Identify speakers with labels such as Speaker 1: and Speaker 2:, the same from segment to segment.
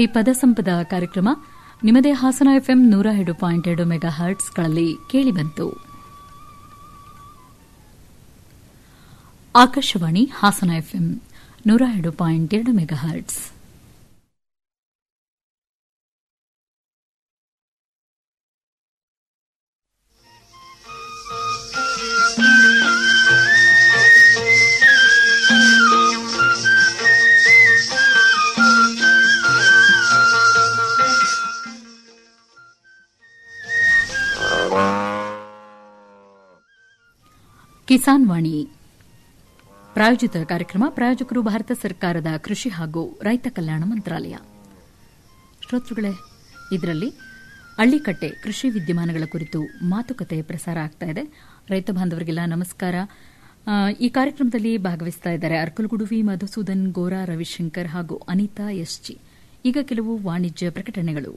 Speaker 1: ಈ ಪದ ಸಂಪದ ಕಾರ್ಯಕ್ರಮ ನಿಮ್ಮದೇ ಹಾಸನ ಎಫ್ಎಂ ನೂರ ಎರಡು ಪಾಯಿಂಟ್ ಎರಡು ಮೆಗಾ ಹರ್ಟ್ಸ್ಗಳಲ್ಲಿ ಕೇಳಿಬಂತು ಆಕಾಶವಾಣಿ ಹಾಸನ ಎಫ್ಎಂ ನೂರ ಎರಡು ಪಾಯಿಂಟ್ ಎರಡು ಮೆಗಾ ಹರ್ಟ್ಸ್ ಕಿಸಾನ್ ವಾಣಿ ಪ್ರಾಯೋಜಿತ ಕಾರ್ಯಕ್ರಮ ಪ್ರಾಯೋಜಕರು ಭಾರತ ಸರ್ಕಾರದ ಕೃಷಿ ಹಾಗೂ ರೈತ ಕಲ್ಯಾಣ ಮಂತ್ರಾಲಯ ಶ್ರೋತೃಗಳೇ ಇದರಲ್ಲಿ ಹಳ್ಳಿಕಟ್ಟೆ ಕೃಷಿ ವಿದ್ಯಮಾನಗಳ ಕುರಿತು ಮಾತುಕತೆ ಪ್ರಸಾರ ಆಗ್ತಾ ಇದೆ ರೈತ ಬಾಂಧವರಿಗೆಲ್ಲ ನಮಸ್ಕಾರ ಆ, ಈ ಕಾರ್ಯಕ್ರಮದಲ್ಲಿ ಭಾಗವಹಿಸ್ತಾ ಇದ್ದಾರೆ ಅರ್ಕಲ್ಗುಡುವಿ ಮಧುಸೂದನ್ ಗೋರಾ ರವಿಶಂಕರ್ ಹಾಗೂ ಅನಿತಾ ಎಸ್ಜಿ ಈಗ ಕೆಲವು ವಾಣಿಜ್ಯ ಪ್ರಕಟಣೆಗಳು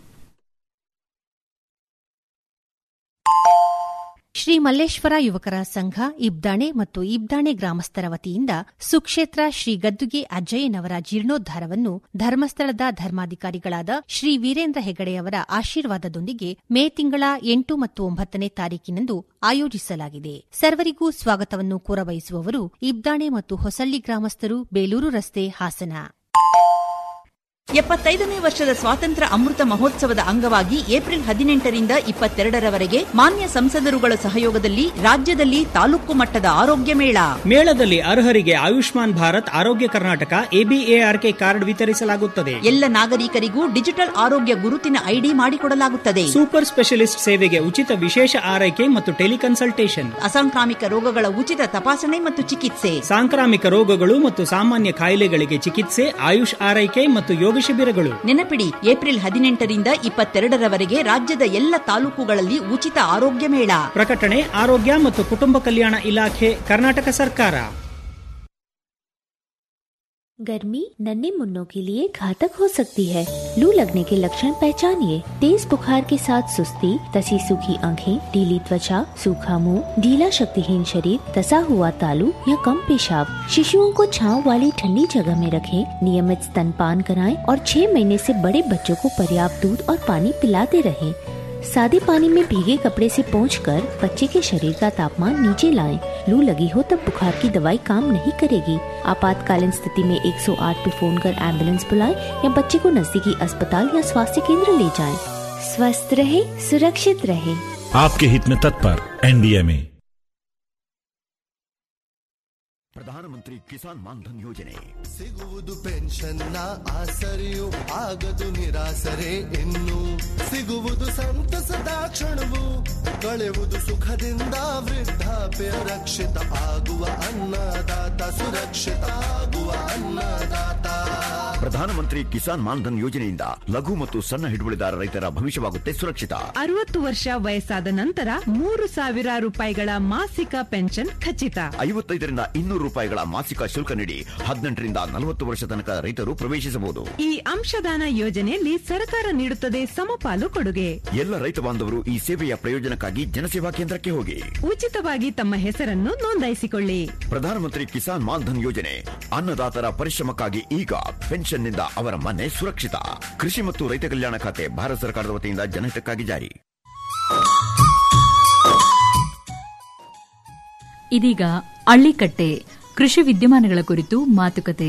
Speaker 2: ಶ್ರೀ ಮಲ್ಲೇಶ್ವರ ಯುವಕರ ಸಂಘ ಇಬ್ದಾಣೆ ಮತ್ತು ಇಬ್ದಾಣೆ ಗ್ರಾಮಸ್ಥರ ವತಿಯಿಂದ ಸುಕ್ಷೇತ್ರ ಶ್ರೀ ಗದ್ದುಗೆ ಅಜ್ಜಯ್ಯನವರ ಜೀರ್ಣೋದ್ಧಾರವನ್ನು ಧರ್ಮಸ್ಥಳದ ಧರ್ಮಾಧಿಕಾರಿಗಳಾದ ಶ್ರೀ ವೀರೇಂದ್ರ ಹೆಗಡೆಯವರ ಆಶೀರ್ವಾದದೊಂದಿಗೆ ಮೇ ತಿಂಗಳ ಎಂಟು ಮತ್ತು ಒಂಬತ್ತನೇ ತಾರೀಕಿನಂದು ಆಯೋಜಿಸಲಾಗಿದೆ ಸರ್ವರಿಗೂ ಸ್ವಾಗತವನ್ನು ಕೋರಬಯಸುವವರು ಇಬ್ದಾಣೆ ಮತ್ತು ಹೊಸಳ್ಳಿ ಗ್ರಾಮಸ್ಥರು ಬೇಲೂರು ರಸ್ತೆ ಹಾಸನ
Speaker 3: ಎಪ್ಪತ್ತೈದನೇ ವರ್ಷದ ಸ್ವಾತಂತ್ರ್ಯ ಅಮೃತ ಮಹೋತ್ಸವದ ಅಂಗವಾಗಿ ಏಪ್ರಿಲ್ ಹದಿನೆಂಟರಿಂದ ಇಪ್ಪತ್ತೆರಡರವರೆಗೆ ಮಾನ್ಯ ಸಂಸದರುಗಳ ಸಹಯೋಗದಲ್ಲಿ ರಾಜ್ಯದಲ್ಲಿ ತಾಲೂಕು ಮಟ್ಟದ ಆರೋಗ್ಯ ಮೇಳ
Speaker 4: ಮೇಳದಲ್ಲಿ ಅರ್ಹರಿಗೆ ಆಯುಷ್ಮಾನ್ ಭಾರತ್ ಆರೋಗ್ಯ ಕರ್ನಾಟಕ ಎಬಿಎಆರ್ಕೆ ಕಾರ್ಡ್ ವಿತರಿಸಲಾಗುತ್ತದೆ
Speaker 3: ಎಲ್ಲ ನಾಗರಿಕರಿಗೂ ಡಿಜಿಟಲ್ ಆರೋಗ್ಯ ಗುರುತಿನ ಐಡಿ ಮಾಡಿಕೊಡಲಾಗುತ್ತದೆ
Speaker 4: ಸೂಪರ್ ಸ್ಪೆಷಲಿಸ್ಟ್ ಸೇವೆಗೆ ಉಚಿತ ವಿಶೇಷ ಆರೈಕೆ ಮತ್ತು ಟೆಲಿಕನ್ಸಲ್ಟೇಷನ್
Speaker 3: ಅಸಾಂಕ್ರಾಮಿಕ ರೋಗಗಳ ಉಚಿತ ತಪಾಸಣೆ ಮತ್ತು ಚಿಕಿತ್ಸೆ
Speaker 4: ಸಾಂಕ್ರಾಮಿಕ ರೋಗಗಳು ಮತ್ತು ಸಾಮಾನ್ಯ ಕಾಯಿಲೆಗಳಿಗೆ ಚಿಕಿತ್ಸೆ ಆಯುಷ್ ಆರೈಕೆ ಮತ್ತು ಯೋಗ ಶಿಬಿರಗಳು
Speaker 3: ನೆನಪಿಡಿ ಏಪ್ರಿಲ್ ಹದಿನೆಂಟರಿಂದ ಇಪ್ಪತ್ತೆರಡರವರೆಗೆ ರಾಜ್ಯದ ಎಲ್ಲ ತಾಲೂಕುಗಳಲ್ಲಿ ಉಚಿತ ಆರೋಗ್ಯ ಮೇಳ
Speaker 4: ಪ್ರಕಟಣೆ ಆರೋಗ್ಯ ಮತ್ತು ಕುಟುಂಬ ಕಲ್ಯಾಣ ಇಲಾಖೆ ಕರ್ನಾಟಕ ಸರ್ಕಾರ
Speaker 5: गर्मी नन्हे मुन्नों के लिए घातक हो सकती है लू लगने के लक्षण पहचानिए तेज बुखार के साथ सुस्ती तसी सूखी आंखें ढीली त्वचा सूखा मुंह ढीला शक्तिहीन शरीर तसा हुआ तालू या कम पेशाब शिशुओं को छांव वाली ठंडी जगह में रखें नियमित स्तनपान कराएं और छह महीने से बड़े बच्चों को पर्याप्त दूध और पानी पिलाते रहें सादे पानी में भीगे कपड़े से पोंछकर बच्चे के शरीर का तापमान नीचे लाएं। लू लगी हो तब बुखार की दवाई काम नहीं करेगी आपातकालीन स्थिति में 108 पे फोन कर एम्बुलेंस बुलाएं या बच्चे को नजदीकी अस्पताल या स्वास्थ्य केंद्र ले जाएं। स्वस्थ रहे सुरक्षित रहे
Speaker 6: आपके हित में तत्पर एनडीएमए
Speaker 7: ಪ್ರಧಾನಮಂತ್ರಿ ಕಿಸಾನ್ ಮಾನ್ಧನ್ ಯೋಜನೆ
Speaker 8: ಸಿಗುವುದು ಪೆನ್ಷನ್ನ ಆಸರೆಯು ಆಗದು ನಿರಾಸರೆ ಇನ್ನು ಸಿಗುವುದು ಸಂತಸದ ಕ್ಷಣವು ಕಳೆಯುವುದು ಸುಖದಿಂದ ವೃದ್ಧಾಪ್ಯ ರಕ್ಷಿತ ಆಗುವ ಅನ್ನದಾತ ಸುರಕ್ಷಿತ ಆಗುವ ಅನ್ನದಾತ
Speaker 7: ಪ್ರಧಾನಮಂತ್ರಿ ಕಿಸಾನ್ ಮಾನ್ಧನ್ ಯೋಜನೆಯಿಂದ ಲಘು ಮತ್ತು ಸಣ್ಣ ಹಿಡುವಳಿದಾರ ರೈತರ ಭವಿಷ್ಯವಾಗುತ್ತೆ ಸುರಕ್ಷಿತ
Speaker 9: ಅರವತ್ತು ವರ್ಷ ವಯಸ್ಸಾದ ನಂತರ ಮೂರು ಸಾವಿರ ರೂಪಾಯಿಗಳ ಮಾಸಿಕ ಪೆನ್ಷನ್ ಖಚಿತ
Speaker 7: ಐವತ್ತೈದರಿಂದ ಇನ್ನೂರು ರೂಪಾಯಿಗಳ ಮಾಸಿಕ ಶುಲ್ಕ ನೀಡಿ ಹದಿನೆಂಟರಿಂದ ನಲವತ್ತು ವರ್ಷ ತನಕ ರೈತರು ಪ್ರವೇಶಿಸಬಹುದು
Speaker 9: ಈ ಅಂಶದಾನ ಯೋಜನೆಯಲ್ಲಿ ಸರ್ಕಾರ ನೀಡುತ್ತದೆ ಸಮಪಾಲು ಕೊಡುಗೆ
Speaker 7: ಎಲ್ಲ ರೈತ ಬಾಂಧವರು ಈ ಸೇವೆಯ ಪ್ರಯೋಜನಕ್ಕಾಗಿ ಜನಸೇವಾ ಕೇಂದ್ರಕ್ಕೆ ಹೋಗಿ
Speaker 9: ಉಚಿತವಾಗಿ ತಮ್ಮ ಹೆಸರನ್ನು ನೋಂದಾಯಿಸಿಕೊಳ್ಳಿ
Speaker 7: ಪ್ರಧಾನಮಂತ್ರಿ ಕಿಸಾನ್ ಮಾನ್ಧನ್ ಯೋಜನೆ ಅನ್ನದಾತರ ಪರಿಶ್ರಮಕ್ಕಾಗಿ ಈಗ ಪೆನ್ಷನ್ನಿಂದ ಅವರ ಮನೆ ಸುರಕ್ಷಿತ ಕೃಷಿ ಮತ್ತು ರೈತ ಕಲ್ಯಾಣ ಖಾತೆ ಭಾರತ ಸರ್ಕಾರದ ವತಿಯಿಂದ ಜನಹಿತಕ್ಕಾಗಿ ಜಾರಿ
Speaker 1: ಇದೀಗ ಹಳ್ಳಿಕಟ್ಟೆ ಕೃಷಿ ವಿದ್ಯಮಾನಗಳ ಕುರಿತು ಮಾತುಕತೆ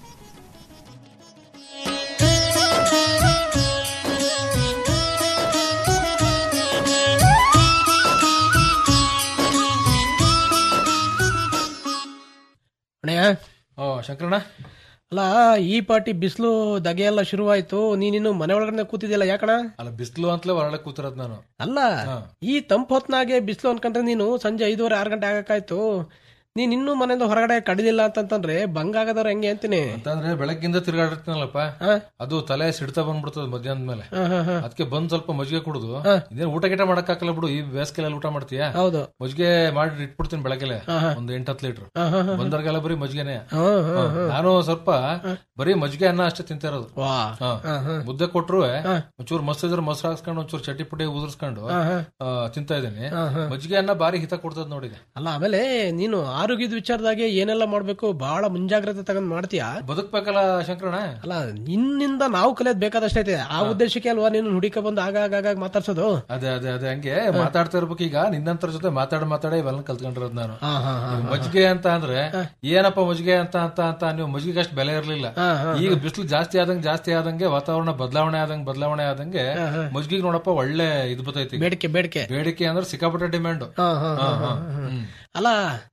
Speaker 10: ಅಣ್ಣಯ್ಯ
Speaker 11: ಓ ಶಂಕರಣ್ಣ
Speaker 10: ಅಲ್ಲ ಈ ಪಾಟಿ ಬಿಸಿಲು ದಗೆ ಎಲ್ಲ ಶುರುವಾಯ್ತು ನೀನಿನ್ನು ಮನೆ ಒಳಗಡೆ ಕೂತಿದ್ಯಲ್ಲ ಯಾಕಣ
Speaker 11: ಅಲ್ಲ ಬಿಸಿಲು ಅಂತಲೇ ಹೊರಗಡೆ ಕೂತಿರೋದು ನಾನು
Speaker 10: ಅಲ್ಲ ಈ ತಂಪು ಹೊತ್ನಾಗೆ ಬಿಸಿಲು ಅನ್ಕೊಂಡ್ರೆ ನೀನು ಸಂಜೆ ಐದೂವರೆ ಆರು ಗಂಟೆ ಆಗಕ್ಕಾಯ್ತು ನೀನ್ ಇನ್ನೂ ಮನೆಯಿಂದ ಹೊರಗಡೆ ಕಡಿದಿಲ್ಲ ಅಂತಂತಂದ್ರೆ ಬಂಗ್ ಆಗದವ್ರ ಹೆಂಗೆ ಅಂತೀನಿ
Speaker 11: ಅಂತಂದ್ರೆ ಬೆಳಗ್ಗಿಂದ ತಿರ್ಗಾಡಿರ್ತೀನಲ್ಲಪ್ಪ ಅದು ತಲೆ ಸಿಡ್ತಾ ಬಂದ್ಬಿಡ್ತದೆ ಮಧ್ಯಾಹ್ನದ ಮೇಲೆ ಅದಕ್ಕೆ ಬಂದ್ ಸ್ವಲ್ಪ ಮಜ್ಜಿಗೆ ಕುಡುದು ಇದೇನ್ ಊಟ ಗಿಟ ಮಾಡಕ್ಕಾಗಲ್ಲ ಬಿಡು ಈ ಬೇಸಿಗೆಲ್ಲ ಊಟ ಮಾಡ್ತೀಯಾ
Speaker 10: ಹೌದು
Speaker 11: ಮಜ್ಜಿಗೆ ಮಾಡಿ ಇಟ್ಬಿಡ್ತೀನಿ ಬೆಳಗ್ಗೆಲೆ ಒಂದ್ ಎಂಟ್ ಹತ್ತು ಲೀಟರ್ ಬಂದವ್ರಿಗೆಲ್ಲ ಬರೀ ಮಜ್ಜಿಗೆನೆ
Speaker 10: ಹಾ, ಹಾ,
Speaker 11: ಹಾ. ನಾನು ಸ್ವಲ್ಪ ಬರೀ ಮಜ್ಜಿಗೆ ಅನ್ನ ಅಷ್ಟೇ ತಿಂತಿರೋದು
Speaker 10: ವಾ
Speaker 11: ಹಾ. ಮುದ್ದೆ ಕೊಟ್ರು ಒಂಚೂರು ಮಸ್ತ್ ಇದ್ರೆ ಮೊಸರು ಹಾಕ್ಸ್ಕೊಂಡು ಒಂಚೂರು ಚಟ್ಟಿ ಪುಡಿ ಉದುರ್ಸ್ಕೊಂಡು ಆ, ತಿಂತಾ ಇದ್ದೀನಿ ಮಜ್ಜಿಗೆ ಅನ್ನ ಬಾರಿ ಹಿತ ಕೊಡ್ತದ ನೋಡಿ
Speaker 10: ಅಲ್ಲ ಆಮೇಲೆ ನೀನು ಆರೋಗ್ಯದ ವಿಚಾರದಾಗೆ ಏನೆಲ್ಲ ಮಾಡ್ಬೇಕು ಬಹಳ ಮುಂಜಾಗ್ರತೆ ತಗೊಂಡ್ ಮಾಡ್ತೀಯಾ
Speaker 11: ಬದುಕ್ಬೇಕಲ್ಲ ಶಂಕರಣ
Speaker 10: ಅಲ್ಲ ನಿನ್ನಿಂದ ನಾವು ಕಲಿಯೋದ್ ಬೇಕಾದಷ್ಟೇ ಐತೆ ಆ ಉದ್ದೇಶಕ್ಕೆ ಅಲ್ವಾ ನೀನು ಹುಡುಕ ಬಂದು ಆಗಾಗ ಆಗಾಗ ಮಾತಾಡ್ಸೋದು
Speaker 11: ಅದೇ ಅದೇ ಅದೇ ಹಂಗೆ ಮಾತಾಡ್ತಾ ಇರ್ಬೇಕು ಈಗ ನಿನ್ನಂತರ ಜೊತೆ ಮಾತಾಡ ಮಾತಾಡ ಇವೆಲ್ಲ ಕಲ್ತ್ಕೊಂಡಿರೋದು ನಾನು
Speaker 10: ಹಾ, ಹಾ, ಹಾ,
Speaker 11: ಈಗ ಮಜ್ಜಿಗೆ ಅಂತ ಅಂದ್ರೆ ಏನಪ್ಪ ಮಜ್ಜಿಗೆ ಅಂತ ಅಂತ ಅಂತ ನೀವು ಮಜ್ಜಿಗೆ ಅಷ್ಟು ಬೆಲೆ ಇರ್ಲಿಲ್ಲ ಈಗ ಬಿಸಿಲು ಜಾಸ್ತಿ ಆದಂಗೆ ಜಾಸ್ತಿ ಆದಂಗೆ ವಾತಾವರಣ ಬದಲಾವಣೆ ಆದಂಗೆ ಬದಲಾವಣೆ ಆದಂಗೆ ಮಜ್ಜಿಗೆ ನೋಡಪ್ಪ ಒಳ್ಳೆ ಇದು ಬರ್ತೈತಿ
Speaker 10: ಬೇಡಿಕೆ ಬೇಡಿಕೆ
Speaker 11: ಬೇಡಿಕೆ ಅಂದ್ರೆ ಸಿಕ್ಕಾಪಟ್ಟೆ ಡಿಮ್ಯಾಂಡ್
Speaker 10: ಹಾ, ಹಾ, ಹಾ, ಹಾ, ಹಾ. ಅಲ್ಲ